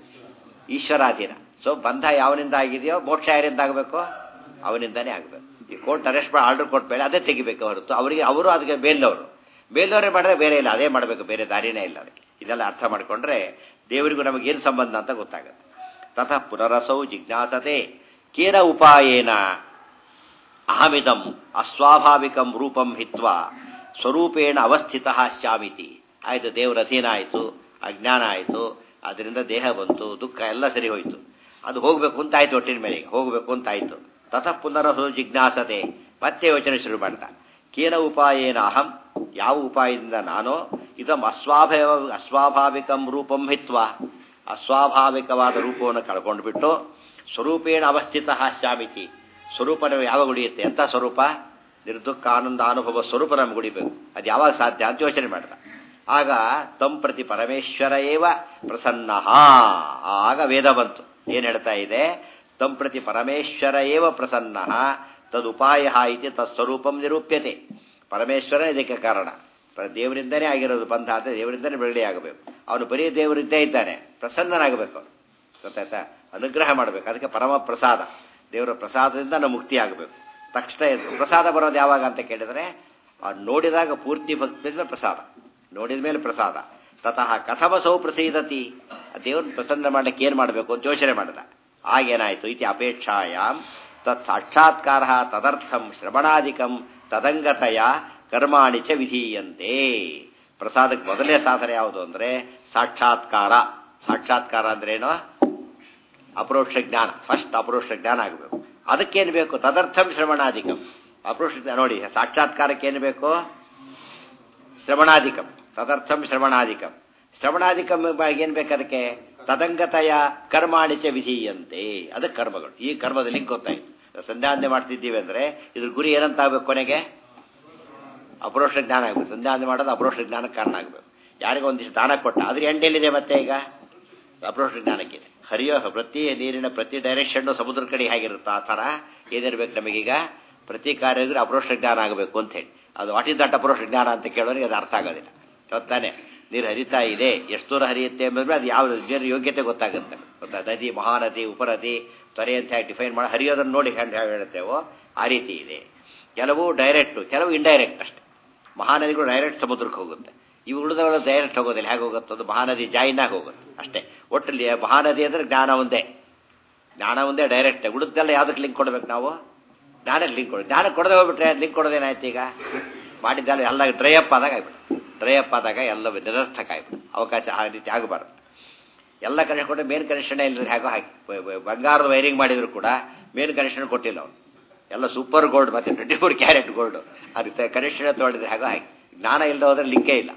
ಈಶ್ವರಾಧೀನ ಸೊ ಬಂಧ ಯಾವನಿಂದ ಆಗಿದೆಯೋ ಮೋಕ್ಷ ಯಾರಿಂದ ಆಗಬೇಕು ಅವನಿಂದಾನೇ ಆಗಬೇಕು ಈ ಕೋರ್ಟ್ ಅರೆಸ್ಟ್ ಮಾಡಿ ಆರ್ಡರ್ ಕೊಟ್ಟ ಮೇಲೆ ಅದೇ ತೆಗಿಬೇಕು ಹೊರತು ಅವರಿಗೆ ಅವರು ಅದಕ್ಕೆ ಬೇಲ್ದವರು ಬೇಲ್ದವರೇ ಮಾಡಿದ್ರೆ ಬೇರೆ ಇಲ್ಲ ಅದೇ ಮಾಡಬೇಕು ಬೇರೆ ದಾರಿನೇ ಇಲ್ಲ ಅದಕ್ಕೆ ಇದೆಲ್ಲ ಅರ್ಥ ಮಾಡಿಕೊಂಡ್ರೆ ದೇವರಿಗೂ ನಮಗೇನು ಸಂಬಂಧ ಅಂತ ಗೊತ್ತಾಗುತ್ತೆ ತತಃ ಪುನರಸೌ ಜಿಜ್ಞಾಸತೆ ಕೇನ ಉಪಾಯೇನ ಅಹಮಿದಂ ಅಸ್ವಾಭಾವಿಕಂ ರೂಪಂ ಹಿತ್ವ ಸ್ವರೂಪೇಣ ಅವಸ್ಥಿತ ಸ್ಯಾಮಿತಿ ಆಯಿತು ದೇವರ ಅಧೀನ ಆಯಿತು ಅಜ್ಞಾನ ಆಯಿತು ಅದರಿಂದ ದೇಹ ಬಂತು ದುಃಖ ಎಲ್ಲ ಸರಿ ಹೋಯಿತು ಅದು ಹೋಗಬೇಕು ಅಂತ ಆಯ್ತು ಒಟ್ಟಿನ ಮೇಲೆ ಹೋಗಬೇಕು ಅಂತ ಆಯ್ತು ತತಃ ಪುನರಸು ಜಿಜ್ಞಾಸತೆ ಮತ್ತೆ ಯೋಚನೆ ಶುರು ಮಾಡ್ತಾ ಕೇನ ಉಪಾಯೇನ ಅಹಂ ಯಾವ ಉಪಾಯದಿಂದ ನಾನು ಇದಂ ಅಸ್ವಾಭಾವ ಅಸ್ವಾಭಾವಿಕಂ ರೂಪಂ ಹಿತ್ವ ಅಸ್ವಾಭಾವಿಕವಾದ ರೂಪವನ್ನು ಕಳ್ಕೊಂಡು ಬಿಟ್ಟು ಸ್ವರೂಪೇಣ ಅವಸ್ಥಿತ ಸ್ಯಾಮಿತಿ ಸ್ವರೂಪ ಯಾವಾಗ ಉಳಿಯುತ್ತೆ ಎಂಥ ಸ್ವರೂಪ ನಿರ್ದುಃಖ ಆನಂದ ಅನುಭವ ಸ್ವರೂಪ ನಮ್ಗೆ ಉಳಿಬೇಕು ಅದು ಯಾವಾಗ ಸಾಧ್ಯ ಅಂತ ಯೋಚನೆ ಮಾಡ್ದ ಆಗ ತಂ ಪ್ರತಿ ಪರಮೇಶ್ವರ ಏವ ಪ್ರಸನ್ನ ಆಗ ವೇದ ಬಂತು ಏನ್ ಹೇಳ್ತಾ ಇದೆ ತಂ ಪ್ರತಿ ಪರಮೇಶ್ವರ ಏವ ಪ್ರಸನ್ನ ತದುಪಾಯ ಇತಿ ತತ್ಸ್ವರೂಪಂ ನಿರೂಪ್ಯತೆ ಪರಮೇಶ್ವರ ಇದಕ್ಕೆ ಕಾರಣ ದೇವರಿಂದನೇ ಆಗಿರೋದು ಬಂಧ ಅಂದರೆ ದೇವರಿಂದನೇ ಬಿಡುಗಡೆ ಆಗಬೇಕು ಅವನು ಬರೀ ದೇವರಿದ್ದೇ ಇದ್ದಾನೆ ಪ್ರಸನ್ನನಾಗಬೇಕು ಗೊತ್ತಾಯ್ತಾ ಅನುಗ್ರಹ ಮಾಡಬೇಕು ಅದಕ್ಕೆ ಪರಮ ಪ್ರಸಾದ ದೇವರ ಪ್ರಸಾದದಿಂದ ನಾವು ಮುಕ್ತಿ ಆಗಬೇಕು ತಕ್ಷಣ ಪ್ರಸಾದ ಬರೋದು ಯಾವಾಗ ಅಂತ ಕೇಳಿದ್ರೆ ಅವ್ನು ನೋಡಿದಾಗ ಪೂರ್ತಿ ಭಕ್ತಿ ಮೇಲೆ ಪ್ರಸಾದ ನೋಡಿದ ಮೇಲೆ ಪ್ರಸಾದ ತತಃ ಕಥಮಸೌ ಪ್ರಸೀದತಿ ದೇವ್ರನ್ನ ಪ್ರಸನ್ನ ಮಾಡ್ಲಿಕ್ಕೆ ಏನು ಮಾಡಬೇಕು ಅಂತ ಯೋಚನೆ ಮಾಡಿದ ಆಗೇನಾಯ್ತು ಇತಿ ಅಪೇಕ್ಷಾಯಾಮ್ ತತ್ ಸಾಕ್ಷಾತ್ಕಾರ ತದರ್ಥಂ ಶ್ರವಣಾಧಿಕಂ ತದಂಗತಯ ಕರ್ಮಾಣಿ ಚ ವಿಧೀಯಂತೆ ಪ್ರಸಾದಕ್ಕೆ ಮೊದಲನೇ ಸಾಧನೆ ಯಾವುದು ಅಂದ್ರೆ ಸಾಕ್ಷಾತ್ಕಾರ ಸಾಕ್ಷಾತ್ಕಾರ ಅಂದ್ರೇನು ಅಪರೋಕ್ಷ ಜ್ಞಾನ ಫಸ್ಟ್ ಅಪರೋಕ್ಷ ಜ್ಞಾನ ಆಗಬೇಕು ಅದಕ್ಕೇನು ಬೇಕು ತದರ್ಥಂ ಶ್ರವಣಾಧಿಕಂ ಅಪರೋಕ್ಷ ಜ್ಞಾನ ನೋಡಿ ಸಾಕ್ಷಾತ್ಕಾರಕ್ಕೆ ಏನು ಬೇಕು ಶ್ರವಣಾಧಿಕಂ ತದರ್ಥಂ ಶ್ರವಣಾಧಿಕಂ ಶ್ರವಣಾಧಿಕಂ ಏನು ಬೇಕು ಅದಕ್ಕೆ ತದಂಗತಯ ಕರ್ಮಾಣಿಚ ವಿಧೀಯಂತೆ ಅದಕ್ಕೆ ಕರ್ಮಗಳು ಈ ಕರ್ಮದಲ್ಲಿ ಗೊತ್ತಾಯ್ತು ಸಂಧ್ಯಾವಂದನೆ ಮಾಡ್ತಿದ್ದೀವಿ ಅಂದ್ರೆ ಇದ್ರ ಗುರಿ ಏನಂತ ಆಗ್ಬೇಕು ಕೊನೆಗೆ ಅಪರೋಕ್ಷ ಜ್ಞಾನ ಆಗಬೇಕು ಸಂಧ್ಯಾವಂದನೆ ಮಾಡೋದು ಅಪರೋಕ್ಷ ಜ್ಞಾನಕ್ಕೆ ಕಾರಣ ಆಗಬೇಕು ಯಾರಿಗೋ ಒಂದಿಷ್ಟು ದಾನ ಕೊಟ್ಟ ಅದ್ರ ಎಂಡೆಲ್ಲಿದೆ ಮತ್ತೆ ಈಗ ಅಪರೋಕ್ಷ ಜ್ಞಾನಕ್ಕಿದೆ ಹರಿಯೋ ಪ್ರತಿ ನೀರಿನ ಪ್ರತಿ ಡೈರೆಕ್ಷನ್ ಸಮುದ್ರ ಕಡೆ ಹೇಗಿರುತ್ತೋ ಆ ಥರ ಏನಿರ್ಬೇಕು ನಮಗೀಗ ಪ್ರತಿ ಕಾರ್ಯ ಇದ್ರೆ ಅಪರೋಕ್ಷ ಜ್ಞಾನ ಆಗಬೇಕು ಅಂತ ಹೇಳಿ ಅದು ವಾಟ್ ಇಸ್ ದಟ್ ಅಪರೋಕ್ಷ ಜ್ಞಾನ ಅಂತ ಕೇಳೋರಿಗೆ ಅದು ಅರ್ಥ ಆಗೋದಿಲ್ಲ ಗೊತ್ತಾನೆ ನೀರು ಹರಿತಾ ಇದೆ ಎಷ್ಟು ದೂರ ಹರಿಯುತ್ತೆ ಎಂಬುದ್ರೆ ಅದು ಯಾವ ನೀರಿನ ಯೋಗ್ಯತೆ ಗೊತ್ತಾಗುತ್ತೆ ಗೊತ್ತಾ ನದಿ ಮಹಾನದಿ ಉಪನದಿ ತೊರೆ ಅಂತ ಹೇಳಿ ಡಿಫೈನ್ ಮಾಡಿ ಹರಿಯೋದನ್ನು ನೋಡಿ ಹೆಂಗೆ ಹೇಳುತ್ತೇವೋ ಆ ರೀತಿ ಇದೆ ಕೆಲವು ಡೈರೆಕ್ಟು ಕೆಲವು ಇಂಡೈರೆಕ್ಟ್ ಅಷ್ಟೆ ಮಹಾನದಿಗಳು ಡೈರೆಕ್ಟ್ ಸಮುದ್ರಕ್ಕೆ ಹೋಗುತ್ತೆ ಇವು ಉಳಿದವರು ಡೈರೆಕ್ಟ್ ಹೋಗೋದಿಲ್ಲ ಹೇಗೆ ಹೋಗುತ್ತೆ ಅದು ಮಹಾನದಿ ಜಾಯಿನಾಗ ಹೋಗುತ್ತೆ ಅಷ್ಟೇ ಒಟ್ಟಲ್ಲಿ ಮಹಾನದಿ ಅಂದರೆ ಜ್ಞಾನ ಒಂದೇ ಜ್ಞಾನ ಒಂದೇ ಡೈರೆಕ್ಟ್ ಉಳಿದೆಲ್ಲ ಯಾವುದಕ್ಕೆ ಲಿಂಕ್ ಕೊಡ್ಬೇಕು ನಾವು ಜ್ಞಾನಕ್ಕೆ ಲಿಂಕ್ ಕೊಡಿ ಜ್ಞಾನ ಕೊಡದೆ ಹೋಗ್ಬಿಟ್ರೆ ಲಿಂಕ್ ಕೊಡೋದೇನಾಯ್ತು ಈಗ ಮಾಡಿದ್ದಲ್ಲ ಎಲ್ಲ ಡ್ರೈ ಅಪ್ ಆದಾಗ ಆಗ್ಬಿಟ್ಟು ಡ್ರೈ ಅಪ್ ಆದಾಗ ಎಲ್ಲ ನಿರರ್ಥಕ ಆಗ್ಬಿಟ್ಟು ಅವಕಾಶ ಆ ರೀತಿ ಆಗಬಾರ್ದು ಎಲ್ಲ ಕನೆಕ್ಷನ್ ಕೊಟ್ಟರೆ ಮೇನ್ ಕನೆಕ್ಷನ್ ಇಲ್ಲದ್ರೆ ಹೇಗೋ ಹಾಕಿ ಬಂಗಾರದ ವೈರಿಂಗ್ ಮಾಡಿದ್ರು ಕೂಡ ಮೇನ್ ಕನೆಕ್ಷನ್ ಕೊಟ್ಟಿಲ್ಲ ಅವನು ಎಲ್ಲ ಸೂಪರ್ ಗೋಲ್ಡ್ ಮತ್ತೆ ಟ್ವೆಂಟಿ ಫೋರ್ ಕ್ಯಾರೆಟ್ ಗೋಲ್ಡ್ ಅದಕ್ಕೆ ಕನೆಕ್ಷನ್ ತೊಗೊಂಡಿದ್ರೆ ಹೇಗೋ ಹಾಕಿ ಜ್ಞಾನ ಇಲ್ಲದೆ ಹೋದ್ರೆ ಲಿಂಕೇ ಇಲ್ಲ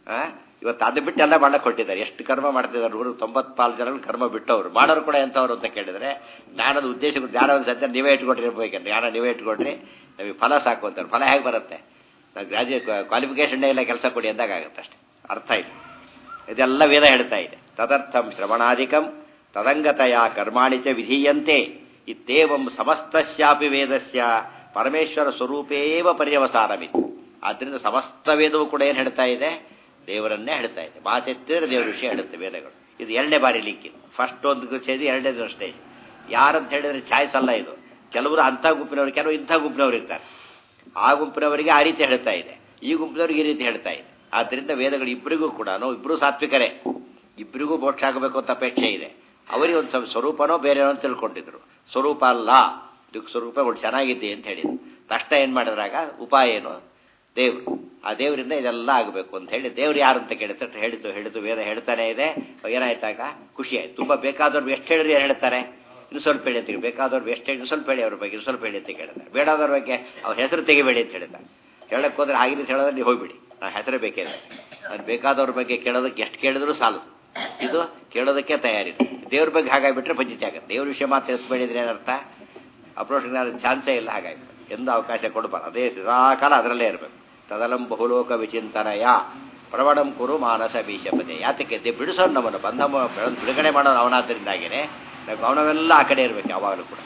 ಇವತ್ತು ಅದು ಬಿಟ್ಟು ಎಲ್ಲ ಮಾಡಕ್ಕೆ ಕೊಟ್ಟಿದ್ದಾರೆ ಎಷ್ಟು ಕರ್ಮ ಮಾಡ್ತಿದ್ದಾರೆ ನೂರು ತೊಂಬತ್ನಾಲ್ಕು ಜನ ಕರ್ಮ ಬಿಟ್ಟವರು ಮಾಡೋರು ಕೂಡ ಎಂಥವ್ರು ಅಂತ ಕೇಳಿದ್ರೆ ಜ್ಞಾನದ ಉದ್ದೇಶ ಜ್ಞಾನದ ಸದ್ಯ ನೀವೇ ಇಟ್ಕೊಂಡಿರ್ಬೇಕಂತ ಜ್ಞಾನ ನೀವೇ ಇಟ್ಕೊಂಡ್ರಿ ನಮಗೆ ಫಲ ಸಾಕು ಅಂತಾರೆ ಫಲ ಹೇಗೆ ಬರುತ್ತೆ ನಾವು ಗ್ರಾಜುಯೇಟ್ ಕ್ವಾಲಿಫಿಕೇಷನ್ ಇಲ್ಲ ಕೆಲಸ ಕೊಡಿ ಅಂದಾಗ ಆಗುತ್ತೆ ಅಷ್ಟೇ ಅರ್ಥ ಇದೆ ಇದೆಲ್ಲ ವೇದ ಹೇಳ್ತಾ ಇದೆ ತದರ್ಥಂ ಶ್ರವಣಾಧಿಕಂ ತದಂಗತಯ ಕರ್ಮಾಣಿ ಚ ವಿಧೀಯಂತೆ ಇತ್ತೇವಂ ಸಮಸ್ತಸ್ಯಾಪಿ ವೇದಸ್ಯ ಪರಮೇಶ್ವರ ಸ್ವರೂಪೇವ ಪರ್ಯವಸಾನಮಿತ್ತು ಆದ್ದರಿಂದ ಸಮಸ್ತ ವೇದವು ಕೂಡ ಏನು ಹೇಳ್ತಾ ಇದೆ ದೇವರನ್ನೇ ಹೇಳ್ತಾ ಇದೆ ಮಾತೆತ್ತಿದ್ರೆ ದೇವರ ವಿಷಯ ಹೇಳುತ್ತೆ ವೇದಗಳು ಇದು ಎರಡನೇ ಬಾರಿ ಲಿಂಕ್ ಇದು ಫಸ್ಟ್ ಒಂದು ಸ್ಟೇಜ್ ಎರಡನೇ ಸ್ಟೇಜ್ ಯಾರಂತ ಹೇಳಿದ್ರೆ ಚಾಯ್ಸ್ ಅಲ್ಲ ಇದು ಕೆಲವರು ಅಂಥ ಗುಂಪಿನವರು ಕೆಲವರು ಇಂಥ ಗುಂಪಿನವರು ಇರ್ತಾರೆ ಆ ಗುಂಪಿನವರಿಗೆ ಆ ರೀತಿ ಹೇಳ್ತಾ ಇದೆ ಈ ಗುಂಪಿನವರಿಗೆ ಈ ರೀತಿ ಹೇಳ್ತಾ ಇದೆ ಆದ್ದರಿಂದ ವೇದಗಳು ಇಬ್ಬರಿಗೂ ಕೂಡ ಇಬ್ಬರು ಸಾತ್ವಿಕರೇ ಇಬ್ಬರಿಗೂ ಮೋಕ್ಷ ಆಗಬೇಕು ಅಂತ ಅಪೇಕ್ಷೆ ಇದೆ ಅವರಿಗೆ ಒಂದು ಸ್ವಲ್ಪ ಸ್ವರೂಪನೋ ಬೇರೆ ಅಂತ ತಿಳ್ಕೊಂಡಿದ್ರು ಸ್ವರೂಪ ಅಲ್ಲ ದುಃಖ ಸ್ವರೂಪ ಒಂದು ಚೆನ್ನಾಗಿದೆ ಅಂತ ಹೇಳಿದ್ರು ತಕ್ಷಣ ಏನು ಮಾಡಿದ್ರಾಗ ಉಪಾಯ ಏನು ದೇವರು ಆ ದೇವರಿಂದ ಇದೆಲ್ಲ ಆಗಬೇಕು ಅಂತ ಹೇಳಿ ದೇವ್ರು ಯಾರು ಅಂತ ಕೇಳಿದ್ರೆ ಹೇಳಿತು ಹೇಳಿತು ವೇದ ಹೇಳ್ತಾನೆ ಇದೆ ಏನಾಯ್ತಾಗ ಖುಷಿ ಆಯ್ತು ತುಂಬ ಬೇಕಾದವ್ರು ಎಷ್ಟು ಹೇಳಿದ್ರೆ ಏನು ಹೇಳ್ತಾರೆ ಇನ್ನು ಸ್ವಲ್ಪ ಹೇಳಿ ಅಂತ ಬೇಕಾದವ್ರು ಎಷ್ಟು ಹೇಳಿ ಸ್ವಲ್ಪ ಹೇಳಿ ಅವ್ರ ಬಗ್ಗೆ ಇನ್ನು ಸ್ವಲ್ಪ ಹೇಳಿ ಅಂತ ಕೇಳಿದ್ದಾರೆ ಬೇಡಾದವ್ರ ಬಗ್ಗೆ ಅವ್ರ ಹೆಸರು ತೆಗಿಬೇಡಿ ಅಂತ ಹೇಳಿದ್ದಾರೆ ಹೇಳಕ್ ಹೋದ್ರೆ ಆಗಿನ ಹೇಳೋದ್ರೆ ನೀವು ಹೋಗ್ಬಿಡಿ ನಾವು ಹೆಸರೇ ಬೇಕಿದೆ ಅದು ಬೇಕಾದವ್ರ ಬಗ್ಗೆ ಕೇಳೋದಕ್ಕೆ ಎಷ್ಟು ಕೇಳಿದ್ರು ಸಾಲದು ಇದು ಕೇಳೋದಕ್ಕೆ ತಯಾರಿದೆ ದೇವ್ರ ಬಗ್ಗೆ ಹಾಗಾಗ್ಬಿಟ್ರೆ ಪಂಚಿತಿ ಆಗುತ್ತೆ ದೇವ್ರ ವಿಷಯ ಮಾತ್ರ ಎಸ್ಬೇಡಿದ್ರೆ ಏನರ್ಥ ಅಪ್ರೋಚ್ ಚಾನ್ಸೇ ಇಲ್ಲ ಹಾಗಾಗ್ತದೆ ಎಂದು ಅವಕಾಶ ಕೊಡಬಾರ್ದು ಅದೇ ಸದಾಕಾಲ ಅದರಲ್ಲೇ ಇರಬೇಕು ತದಲಂ ಬಹುಲೋಕ ವಿಚಿಂತನಯ ಪ್ರವಣಂ ಕುರು ಮಾನಸ ಬೀಶಪದೆ ಯಾತಕ್ಕೆ ದೇ ಬಿಡಿಸೋನು ನಮ್ಮನ್ನು ಬಂಧ ಬಿಡುಗಡೆ ಮಾಡೋನು ಅವನಾದ್ದರಿಂದಾಗೇನೆ ಅವನವೆಲ್ಲ ಆ ಕಡೆ ಇರಬೇಕು ಯಾವಾಗಲೂ ಕೂಡ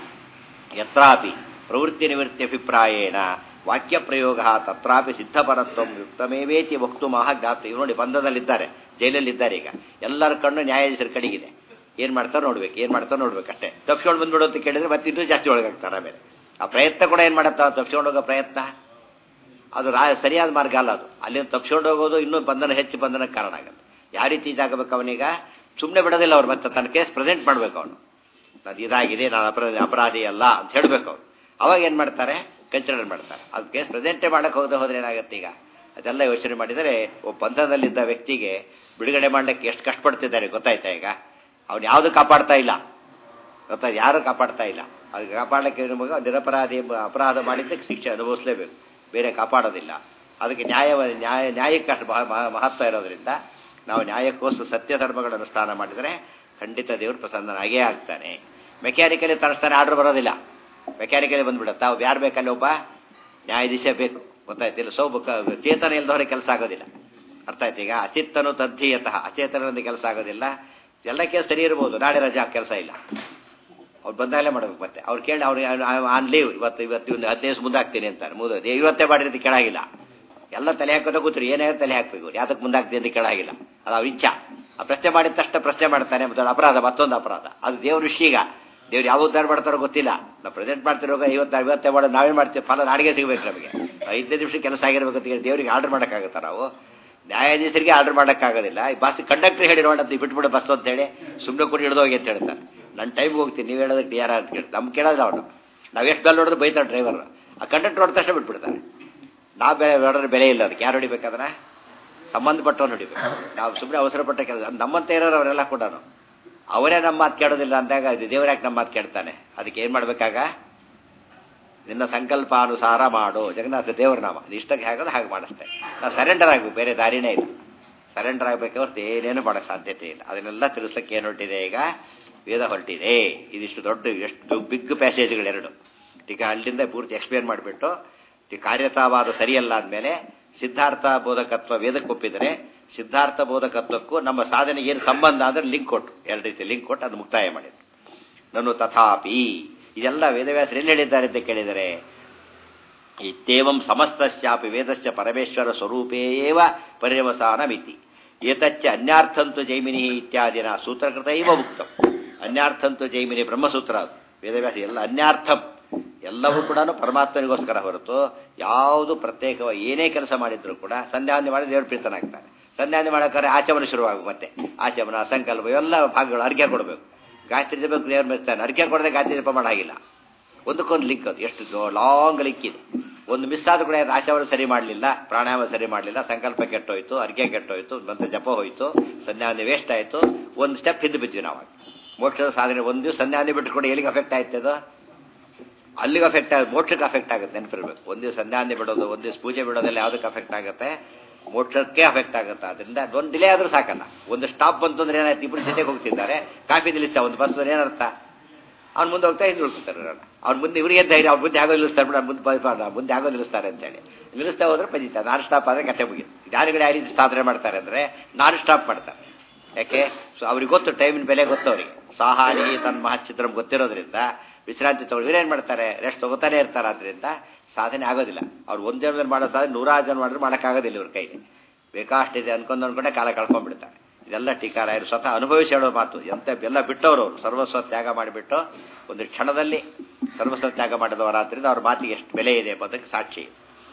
ಯತ್ರಾಪಿ ಪ್ರವೃತ್ತಿ ನಿವೃತ್ತಿ ಅಭಿಪ್ರಾಯೇಣ ವಾಕ್ಯ ಪ್ರಯೋಗ ತತ್ರಾಪಿ ಸಿದ್ಧಪರತ್ವ ಯುಕ್ತಮೇವೇತಿ ವಕ್ತು ಮಹ ಜ್ಞಾತ ಇವ್ ನೋಡಿ ಬಂಧದಲ್ಲಿದ್ದಾರೆ ಜೈಲಲ್ಲಿದ್ದಾರೆ ಈಗ ಎಲ್ಲರ ಕಣ್ಣು ನ್ಯಾಯಾಧೀಶರ ಕಡೆಗಿದೆ ಏನ್ ಮಾಡ್ತಾರೋ ನೋಡ್ಬೇಕು ಏನ್ ಮಾಡ್ತಾರೋ ನೋಡ್ಬೇಕು ಅಷ್ಟೇ ತಪ್ಪಿಸ್ಕೊಂಡು ಬಂದ್ಬಿಡು ಅಂತ ಕೇಳಿದ್ರೆ ಮತ್ತೆ ಇನ್ನೂ ಜಾಸ್ತಿ ಒಳಗಾಗ್ತಾರೆ ಆಮೇಲೆ ಆ ಪ್ರಯತ್ನ ಕೂಡ ಏನ್ ಮಾಡತ್ತ ತಪ್ಪಿಸ್ಕೊಂಡು ಹೋಗೋ ಪ್ರಯತ್ನ ಅದು ರಾ ಸರಿಯಾದ ಮಾರ್ಗ ಅಲ್ಲ ಅದು ಅಲ್ಲಿಂದ ತಪ್ಪಿಸ್ಕೊಂಡು ಹೋಗೋದು ಇನ್ನೂ ಬಂಧನ ಹೆಚ್ಚು ಬಂಧನಕ್ಕೆ ಕಾರಣ ಆಗುತ್ತೆ ಯಾವ ರೀತಿ ಇದಾಗಬೇಕು ಅವನೀಗ ಸುಮ್ಮನೆ ಬಿಡೋದಿಲ್ಲ ಅವ್ರು ಮತ್ತೆ ತನ್ನ ಕೇಸ್ ಪ್ರೆಸೆಂಟ್ ಮಾಡ್ಬೇಕು ಅವನು ಅದು ಇದಾಗಿದೆ ನಾನು ಅಪರಾಧಿ ಅಪರಾಧಿ ಅಲ್ಲ ಅಂತ ಹೇಳ್ಬೇಕು ಅವ್ರು ಅವಾಗ ಏನು ಮಾಡ್ತಾರೆ ಕನ್ಸಿಡರ್ ಮಾಡ್ತಾರೆ ಅದು ಕೇಸ್ ಪ್ರೆಸೆಂಟೇ ಮಾಡಕ್ಕೆ ಹೋಗದೆ ಹೋದ್ರೆ ಏನಾಗುತ್ತೆ ಈಗ ಅದೆಲ್ಲ ಯೋಚನೆ ಮಾಡಿದರೆ ಒಬ್ಬ ಬಂಧನದಲ್ಲಿದ್ದ ವ್ಯಕ್ತಿಗೆ ಬಿಡುಗಡೆ ಮಾಡಲಿಕ್ಕೆ ಎಷ್ಟು ಕಷ್ಟಪಡ್ತಿದ್ದಾರೆ ಗೊತ್ತಾಯ್ತಾ ಈಗ ಅವ್ನು ಯಾವುದು ಕಾಪಾಡ್ತಾ ಇಲ್ಲ ಗೊತ್ತಾ ಯಾರು ಕಾಪಾಡ್ತಾ ಇಲ್ಲ ಅದು ಕಾಪಾಡಲಿಕ್ಕೆ ನಿಮಗೆ ನಿರಪರಾಧಿ ಎಂಬ ಅಪರಾಧ ಮಾಡಿದ್ದಕ್ಕೆ ಶಿಕ್ಷೆ ಅನುಭವಿಸಲೇಬೇಕು ಬೇರೆ ಕಾಪಾಡೋದಿಲ್ಲ ಅದಕ್ಕೆ ನ್ಯಾಯ ನ್ಯಾಯ ನ್ಯಾಯಕ್ಕೆ ಅಷ್ಟು ಮಹತ್ವ ಇರೋದ್ರಿಂದ ನಾವು ನ್ಯಾಯಕ್ಕೋಸ್ಕರ ಸತ್ಯ ಧರ್ಮಗಳನ್ನು ಅನುಷ್ಠಾನ ಮಾಡಿದರೆ ಖಂಡಿತ ದೇವರು ಪ್ರಸನ್ನನಾಗೇ ಆಗ್ತಾನೆ ಮೆಕ್ಯಾನಿಕಲಿ ತರಿಸ್ತಾನೆ ಆರ್ಡರ್ ಬರೋದಿಲ್ಲ ಮೆಕ್ಯಾನಿಕಲಿ ಬಂದ್ಬಿಡುತ್ತೆ ಅವು ಯಾರು ಬೇಕಲ್ಲಿ ಒಬ್ಬ ನ್ಯಾಯಾಧೀಶ ಬೇಕು ಗೊತ್ತಾಯ್ತಿಲ್ಲ ಸೊ ಚೇತನ ಇಲ್ದವ್ರಿಗೆ ಕೆಲಸ ಆಗೋದಿಲ್ಲ ಅರ್ಥ ಆಯ್ತು ಈಗ ಅಚಿತ್ತನು ತದ್ಧೀಯತಃ ಅಚೇತನದಿಂದ ಕೆಲಸ ಆಗೋದಿಲ್ಲ ಎಲ್ಲ ಕೆಲಸ ಸರಿ ಇರ್ಬೋದು ನಾಳೆ ರಜಾ ಕೆಲಸ ಇಲ್ಲ ಅವ್ರು ಬಂದಾಗಲೇ ಮಾಡ್ಬೇಕು ಮತ್ತೆ ಅವ್ರು ಕೇಳಿ ಅವ್ರಿಗೆ ಆನ್ ಲೀವ್ ಇವತ್ತು ಇವತ್ತು ಒಂದು ಹದಿನೈದು ಮುಂದೆ ಹಾಕ್ತೀನಿ ಅಂತಾರೆ ಮುದ ಇವತ್ತೇ ಮಾಡಿರೋದು ಕೆಳಗಿಲ್ಲ ಎಲ್ಲ ತಲೆ ಹಾಕೋದ ಕೂತ್ರಿ ಏನೇ ತಲೆ ಹಾಕ್ಬೇಕು ಯಾತಕ್ಕೆ ಮುಂದೆ ಹಾಕ್ತೀನಿ ಅಂತ ಕೆಳಗಿಲ್ಲ ಅದು ಅವ್ರ ಇಚ್ಛಾ ಆ ಪ್ರಶ್ನೆ ಮಾಡಿದ ತಕ್ಷಣ ಪ್ರಶ್ನೆ ಮಾಡ್ತಾನೆ ಮತ್ತು ಅಪರಾಧ ಮತ್ತೊಂದು ಅಪರಾಧ ಅದು ದೇವ್ರ ವಿಷಯ ಈಗ ದೇವ್ರು ಯಾವ ಉದ್ಧಾರ ಮಾಡ್ತಾರೋ ಗೊತ್ತಿಲ್ಲ ನಾವು ಪ್ರೆಸೆಂಟ್ ಮಾಡ್ತಿರೋವಾಗ ಐವತ್ತು ಐವತ್ತೇ ಮಾಡೋದು ನಾವೇನು ಮಾಡ್ತೀವಿ ಫಲ ನಾಡಿಗೆ ಸಿಗಬೇಕು ನಮಗೆ ಐದನೇ ನಿಮಿಷ ಕೆಲಸ ಆಗಿರ್ಬೇಕು ಅಂತ ಹೇಳಿ ದೇವರಿಗೆ ಆರ್ಡರ್ ಮಾಡೋಕ್ಕಾಗತ್ತಾ ನಾವು ನ್ಯಾಯಾಧೀಶರಿಗೆ ಆರ್ಡರ್ ಮಾಡೋಕ್ಕಾಗೋದಿಲ್ಲ ಈ ಬಸ್ ಕಂಡಕ್ಟರ್ ಹೇಳಿ ನೋಡಂತ ಬಿಟ್ಬಿಡು ಬಸ್ ಅಂತ ಹೇಳಿ ಸುಮ್ಮನೆ ಕೊಟ್ಟು ಹಿಡಿದೋಗಿ ಅಂತ ಹೇಳ್ತಾರೆ ನನ್ನ ಟೈಮ್ಗೆ ಹೋಗ್ತೀನಿ ನೀವು ಹೇಳೋದಕ್ಕೆ ಯಾರ ಅಂತ ಕೇಳಿ ನಮ್ಗೆ ಕೇಳೋದಿಲ್ಲ ಅವನು ನಾವು ಎಷ್ಟು ಬೆಲ್ ನೋಡಿದ್ರೆ ಬೈತಾರೆ ಡ್ರೈವರ್ ಆ ಕಂಡಕ್ಟರ್ ನೋಡಿದ ತಕ್ಷಣ ಬಿಟ್ಬಿಡ್ತಾರೆ ನಾವು ಬೆಲೆ ನೋಡಿದ್ರೆ ಬೆಲೆ ಇಲ್ಲ ಅದಕ್ಕೆ ಯಾರು ಹೊಡಿಬೇಕಾದ್ರೆ ಸಂಬಂಧಪಟ್ಟವನು ಹೊಡಿಬೇಕು ನಾವು ಸುಮ್ಮನೆ ಅವಸರಪಟ್ಟ ಕೆಲಸ ನಮ್ಮಂತ ಇರೋರು ಅವರೆಲ್ಲ ಕೂಡ ಅವರೇ ನಮ್ಮ ಮಾತು ಕೇಳೋದಿಲ್ಲ ಅಂದಾಗ ಇದು ದೇವರ್ಯಾಕೆ ನಮ್ಮ ಮಾತು ಕೇಳ್ತಾನೆ ಅದಕ್ಕೆ ಏನು ಮಾಡಬೇಕಾಗ ನಿನ್ನ ಸಂಕಲ್ಪಾನುಸಾರ ಮಾಡು ಜಗನ್ನಾಥ ದೇವರ ನಾಮ ಇಷ್ಟಕ್ಕೆ ಹಾಕೋದು ಹಾಗೆ ಮಾಡಿಸ್ತೇನೆ ನಾವು ಸರೆಂಡರ್ ಆಗಬೇಕು ಬೇರೆ ದಾರಿನೇ ಇಲ್ಲ ಸರೆಂಡರ್ ಆಗಬೇಕು ಹೊರತು ಏನೇನು ಮಾಡೋಕ್ಕೆ ಸಾಧ್ಯತೆ ಇಲ್ಲ ಅದನ್ನೆಲ್ಲ ತಿಳಿಸ್ಲಿಕ್ಕೆ ಏನು ಹೊರಟಿದೆ ಈಗ ವೇದ ಹೊರಟಿದೆ ಇದಿಷ್ಟು ದೊಡ್ಡ ಎಷ್ಟು ಬಿಗ್ ಪ್ಯಾಸೇಜ್ಗಳೆರಡು ಈಗ ಅಲ್ಲಿಂದ ಪೂರ್ತಿ ಎಕ್ಸ್ಪ್ಲೇನ್ ಮಾಡಿಬಿಟ್ಟು ಈ ಕಾರ್ಯತಾವಾದ ಸರಿಯಲ್ಲ ಅಂದಮೇಲೆ ಸಿದ್ಧಾರ್ಥ ಬೋಧಕತ್ವ ವೇದಕ್ಕೆ ಒಪ್ಪಿದರೆ ಸಿದ್ಧಾರ್ಥ ಬೋಧಕತ್ವಕ್ಕೂ ನಮ್ಮ ಸಾಧನೆಗೆ ಏನು ಸಂಬಂಧ ಅಂದ್ರೆ ಲಿಂಕ್ ಕೊಟ್ಟು ಎರಡು ರೀತಿ ಲಿಂಕ್ ಕೊಟ್ಟು ಅದು ಮುಕ್ತಾಯ ಮಾಡಿದ್ರು ನಾನು ತಥಾಪಿ ಇದೆಲ್ಲ ವೇದವ್ಯಾಸರು ಎಲ್ಲಿ ಹೇಳಿದ್ದಾರೆ ಅಂತ ಕೇಳಿದರೆ ಇತ್ಯೇವಂ ಸಮಸ್ತಸ್ಯಾಪಿ ವೇದಸ್ಯ ಪರಮೇಶ್ವರ ಸ್ವರೂಪೇವ ಪರ್ಯವಸಾನ ಮಿತಿ ಏತಚ್ಚ ಅನ್ಯಾರ್ಥಂತು ಜೈಮಿನಿ ಇತ್ಯಾದಿನ ಸೂತ್ರಕೃತ ಇವ ಉಕ್ತಂ ಅನ್ಯಾರ್ಥಂತು ಜೈಮಿನಿ ಬ್ರಹ್ಮಸೂತ್ರ ಅದು ವೇದವ್ಯಾಸ ಎಲ್ಲ ಅನ್ಯಾರ್ಥಂ ಎಲ್ಲವೂ ಕೂಡ ಪರಮಾತ್ಮನಿಗೋಸ್ಕರ ಹೊರತು ಯಾವುದು ಪ್ರತ್ಯೇಕವಾಗಿ ಏನೇ ಕೆಲಸ ಮಾಡಿದ್ರು ಕೂಡ ಸಂಧ್ಯಾವಂದನೆ ಮಾಡಿ ದೇವರು ಪ್ರೀತನಾಗ್ತಾನೆ ಸಂಧ್ಯಾವಂದನೆ ಮಾಡೋಕ್ಕಾರೆ ಆಚಮನ ಶುರುವಾಗು ಮತ್ತೆ ಆಚಮನ ಸಂಕಲ್ಪ ಇವೆಲ್ಲ ಭಾಗಗಳು ಅರ್ಘ್ಯ ಕೊಡಬೇಕು ಗಾಯತ್ರಿ ಜಪ ದೇವ್ರ ಮೆಚ್ತಾನೆ ಅರ್ಘ್ಯ ಕೊಡದೆ ಗಾಯತ್ರಿ ಜಪ ಮಾಡಾಗಿಲ್ಲ ಒಂದಕ್ಕೊಂದು ಲಿಂಕ್ ಅದು ಎಷ್ಟು ಲಾಂಗ್ ಲಿಂಕ್ ಇದೆ ಒಂದು ಮಿಸ್ ಆದ್ರೂ ಕೂಡ ಆಚಮನ ಸರಿ ಮಾಡಲಿಲ್ಲ ಪ್ರಾಣಾಯಾಮ ಸರಿ ಮಾಡಲಿಲ್ಲ ಸಂಕಲ್ಪ ಕೆಟ್ಟೋಯ್ತು ಅರ್ಘ್ಯ ಕೆಟ್ಟೋಯ್ತು ಮತ್ತೆ ಜಪ ಹೋಯ್ತು ಸಂಧ್ಯಾವಂದನೆ ವೇಸ್ಟ್ ಆಯಿತು ಒಂದು ಸ್ಟೆಪ್ ಹಿಂದೆ ಬಿದ್ವಿ ನಾವು ಮೋಕ್ಷದ ಸಾಧನೆ ಒಂದು ದಿವಸ ಸಂಧ್ಯಾವಂದನೆ ಬಿಟ್ಟುಕೊಂಡು ಎಲ್ಲಿಗೆ ಅಫೆಕ್ಟ್ ಆಯ್ತು ಅದು ಅಲ್ಲಿಗೆ ಅಫೆಕ್ಟ್ ಆಗುತ್ತೆ ಮೋಕ್ಷಕ್ಕೆ ಅಫೆಕ್ಟ್ ಆಗುತ್ತೆ ನೆನಪಿರ್ಬೇಕು ಒಂದು ದಿವಸ ಸಂಧ್ಯಾವಂದನೆ ಬಿಡೋದು ಒಂದು ದಿವಸ ಪೂಜೆ ಬಿಡೋದೆಲ್ಲ ಯಾವುದಕ್ಕೆ ಅಫೆಕ್ಟ್ ಆಗುತ್ತೆ ಮೋಕ್ಷಕ್ಕೆ ಅಫೆಕ್ಟ್ ಆಗುತ್ತೆ ಅದರಿಂದ ಒಂದು ಡಿಲೇ ಆದರೂ ಸಾಕಲ್ಲ ಒಂದು ಸ್ಟಾಪ್ ಬಂತು ಅಂದ್ರೆ ಏನಾಯ್ತು ಇಬ್ಬರು ಜೊತೆಗೆ ಹೋಗ್ತಿದ್ದಾರೆ ಕಾಫಿ ನಿಲ್ಲಿಸ್ತಾ ಒಂದು ಬಸ್ ಏನರ್ಥ ಅವ್ನು ಮುಂದೆ ಹೋಗ್ತಾ ಹಿಂದೆ ಉಳ್ಕೊತಾರೆ ಅವ್ನು ಮುಂದೆ ಇವರಿಗೆ ಧೈರ್ಯ ಅವ್ರು ಮುಂದೆ ಆಗೋ ನಿಲ್ಲಿಸ್ತಾರೆ ಬಿಡ ಮುಂದೆ ಬೈಬಾರ್ದ ಮುಂದೆ ಆಗೋ ನಿಲ್ಲಿಸ್ತಾರೆ ಅಂತೇಳಿ ನಿಲ್ಲಿಸ್ತಾ ಹೋದ್ರೆ ಪಂಜಿತ ನಾನ್ ಸ್ಟಾಪ್ ಆದರೆ ಕತೆ ಮುಗಿತು ಜ್ಞಾನಿಗಳು ಯಾವ ರೀತಿ ಸಾಧನೆ ಮಾಡ್ತಾರೆ ಅಂದರೆ ನಾನ್ ಸ್ಟಾಪ್ ಮಾಡ್ತಾರೆ ಯಾಕೆ ಸೊ ಅವ್ರಿಗೆ ಗೊತ್ತು ಟೈಮಿನ ಬೆಲೆ ಗೊತ್ತು ಅವರಿಗೆ ಸಾಹಾನಿ ತನ್ನ ಮಹಚ್ಚಿತ್ರಂ ಗೊತ್ತಿರೋದ್ರಿಂದ ವಿಶ್ರಾಂತಿ ತಗೊಳ್ಳಿ ಇವ್ರೇನು ಮಾಡ್ತಾರೆ ರೆಸ್ಟ್ ತಗೋತಾನೆ ಇರ್ತಾರೆ ಆದ್ರಿಂದ ಸಾಧನೆ ಆಗೋದಿಲ್ಲ ಅವ್ರು ಒಂದು ಜನದಲ್ಲಿ ಮಾಡೋ ಸಾಧನೆ ನೂರಾರು ಜನ ಮಾಡಿದ್ರೆ ಮಾಡೋಕ್ಕಾಗೋದಿಲ್ಲ ಇವ್ರ ಕೈಲಿ ಬೇಕಾಷ್ಟಿದೆ ಅನ್ಕೊಂಡು ಅನ್ಕೊಂಡೆ ಕಾಲ ಕಳ್ಕೊಂಡ್ಬಿಡ್ತಾರೆ ಇದೆಲ್ಲ ಟೀಕಾರಾಯರು ಸ್ವತಃ ಅನುಭವಿಸಿ ಹೇಳೋ ಮಾತು ಎಂತ ಎಲ್ಲ ಬಿಟ್ಟವರು ಅವರು ಸರ್ವಸ್ವ ತ್ಯಾಗ ಮಾಡಿಬಿಟ್ಟು ಒಂದು ಕ್ಷಣದಲ್ಲಿ ಸರ್ವಸ್ವ ತ್ಯಾಗ ಮಾಡಿದವರಾದ್ರಿಂದ ಅವ್ರ ಮಾತಿಗೆ ಎಷ್ಟು ಬೆಲೆ ಇದೆ ಎಂಬುದಕ್ಕೆ ಸಾಕ್ಷಿ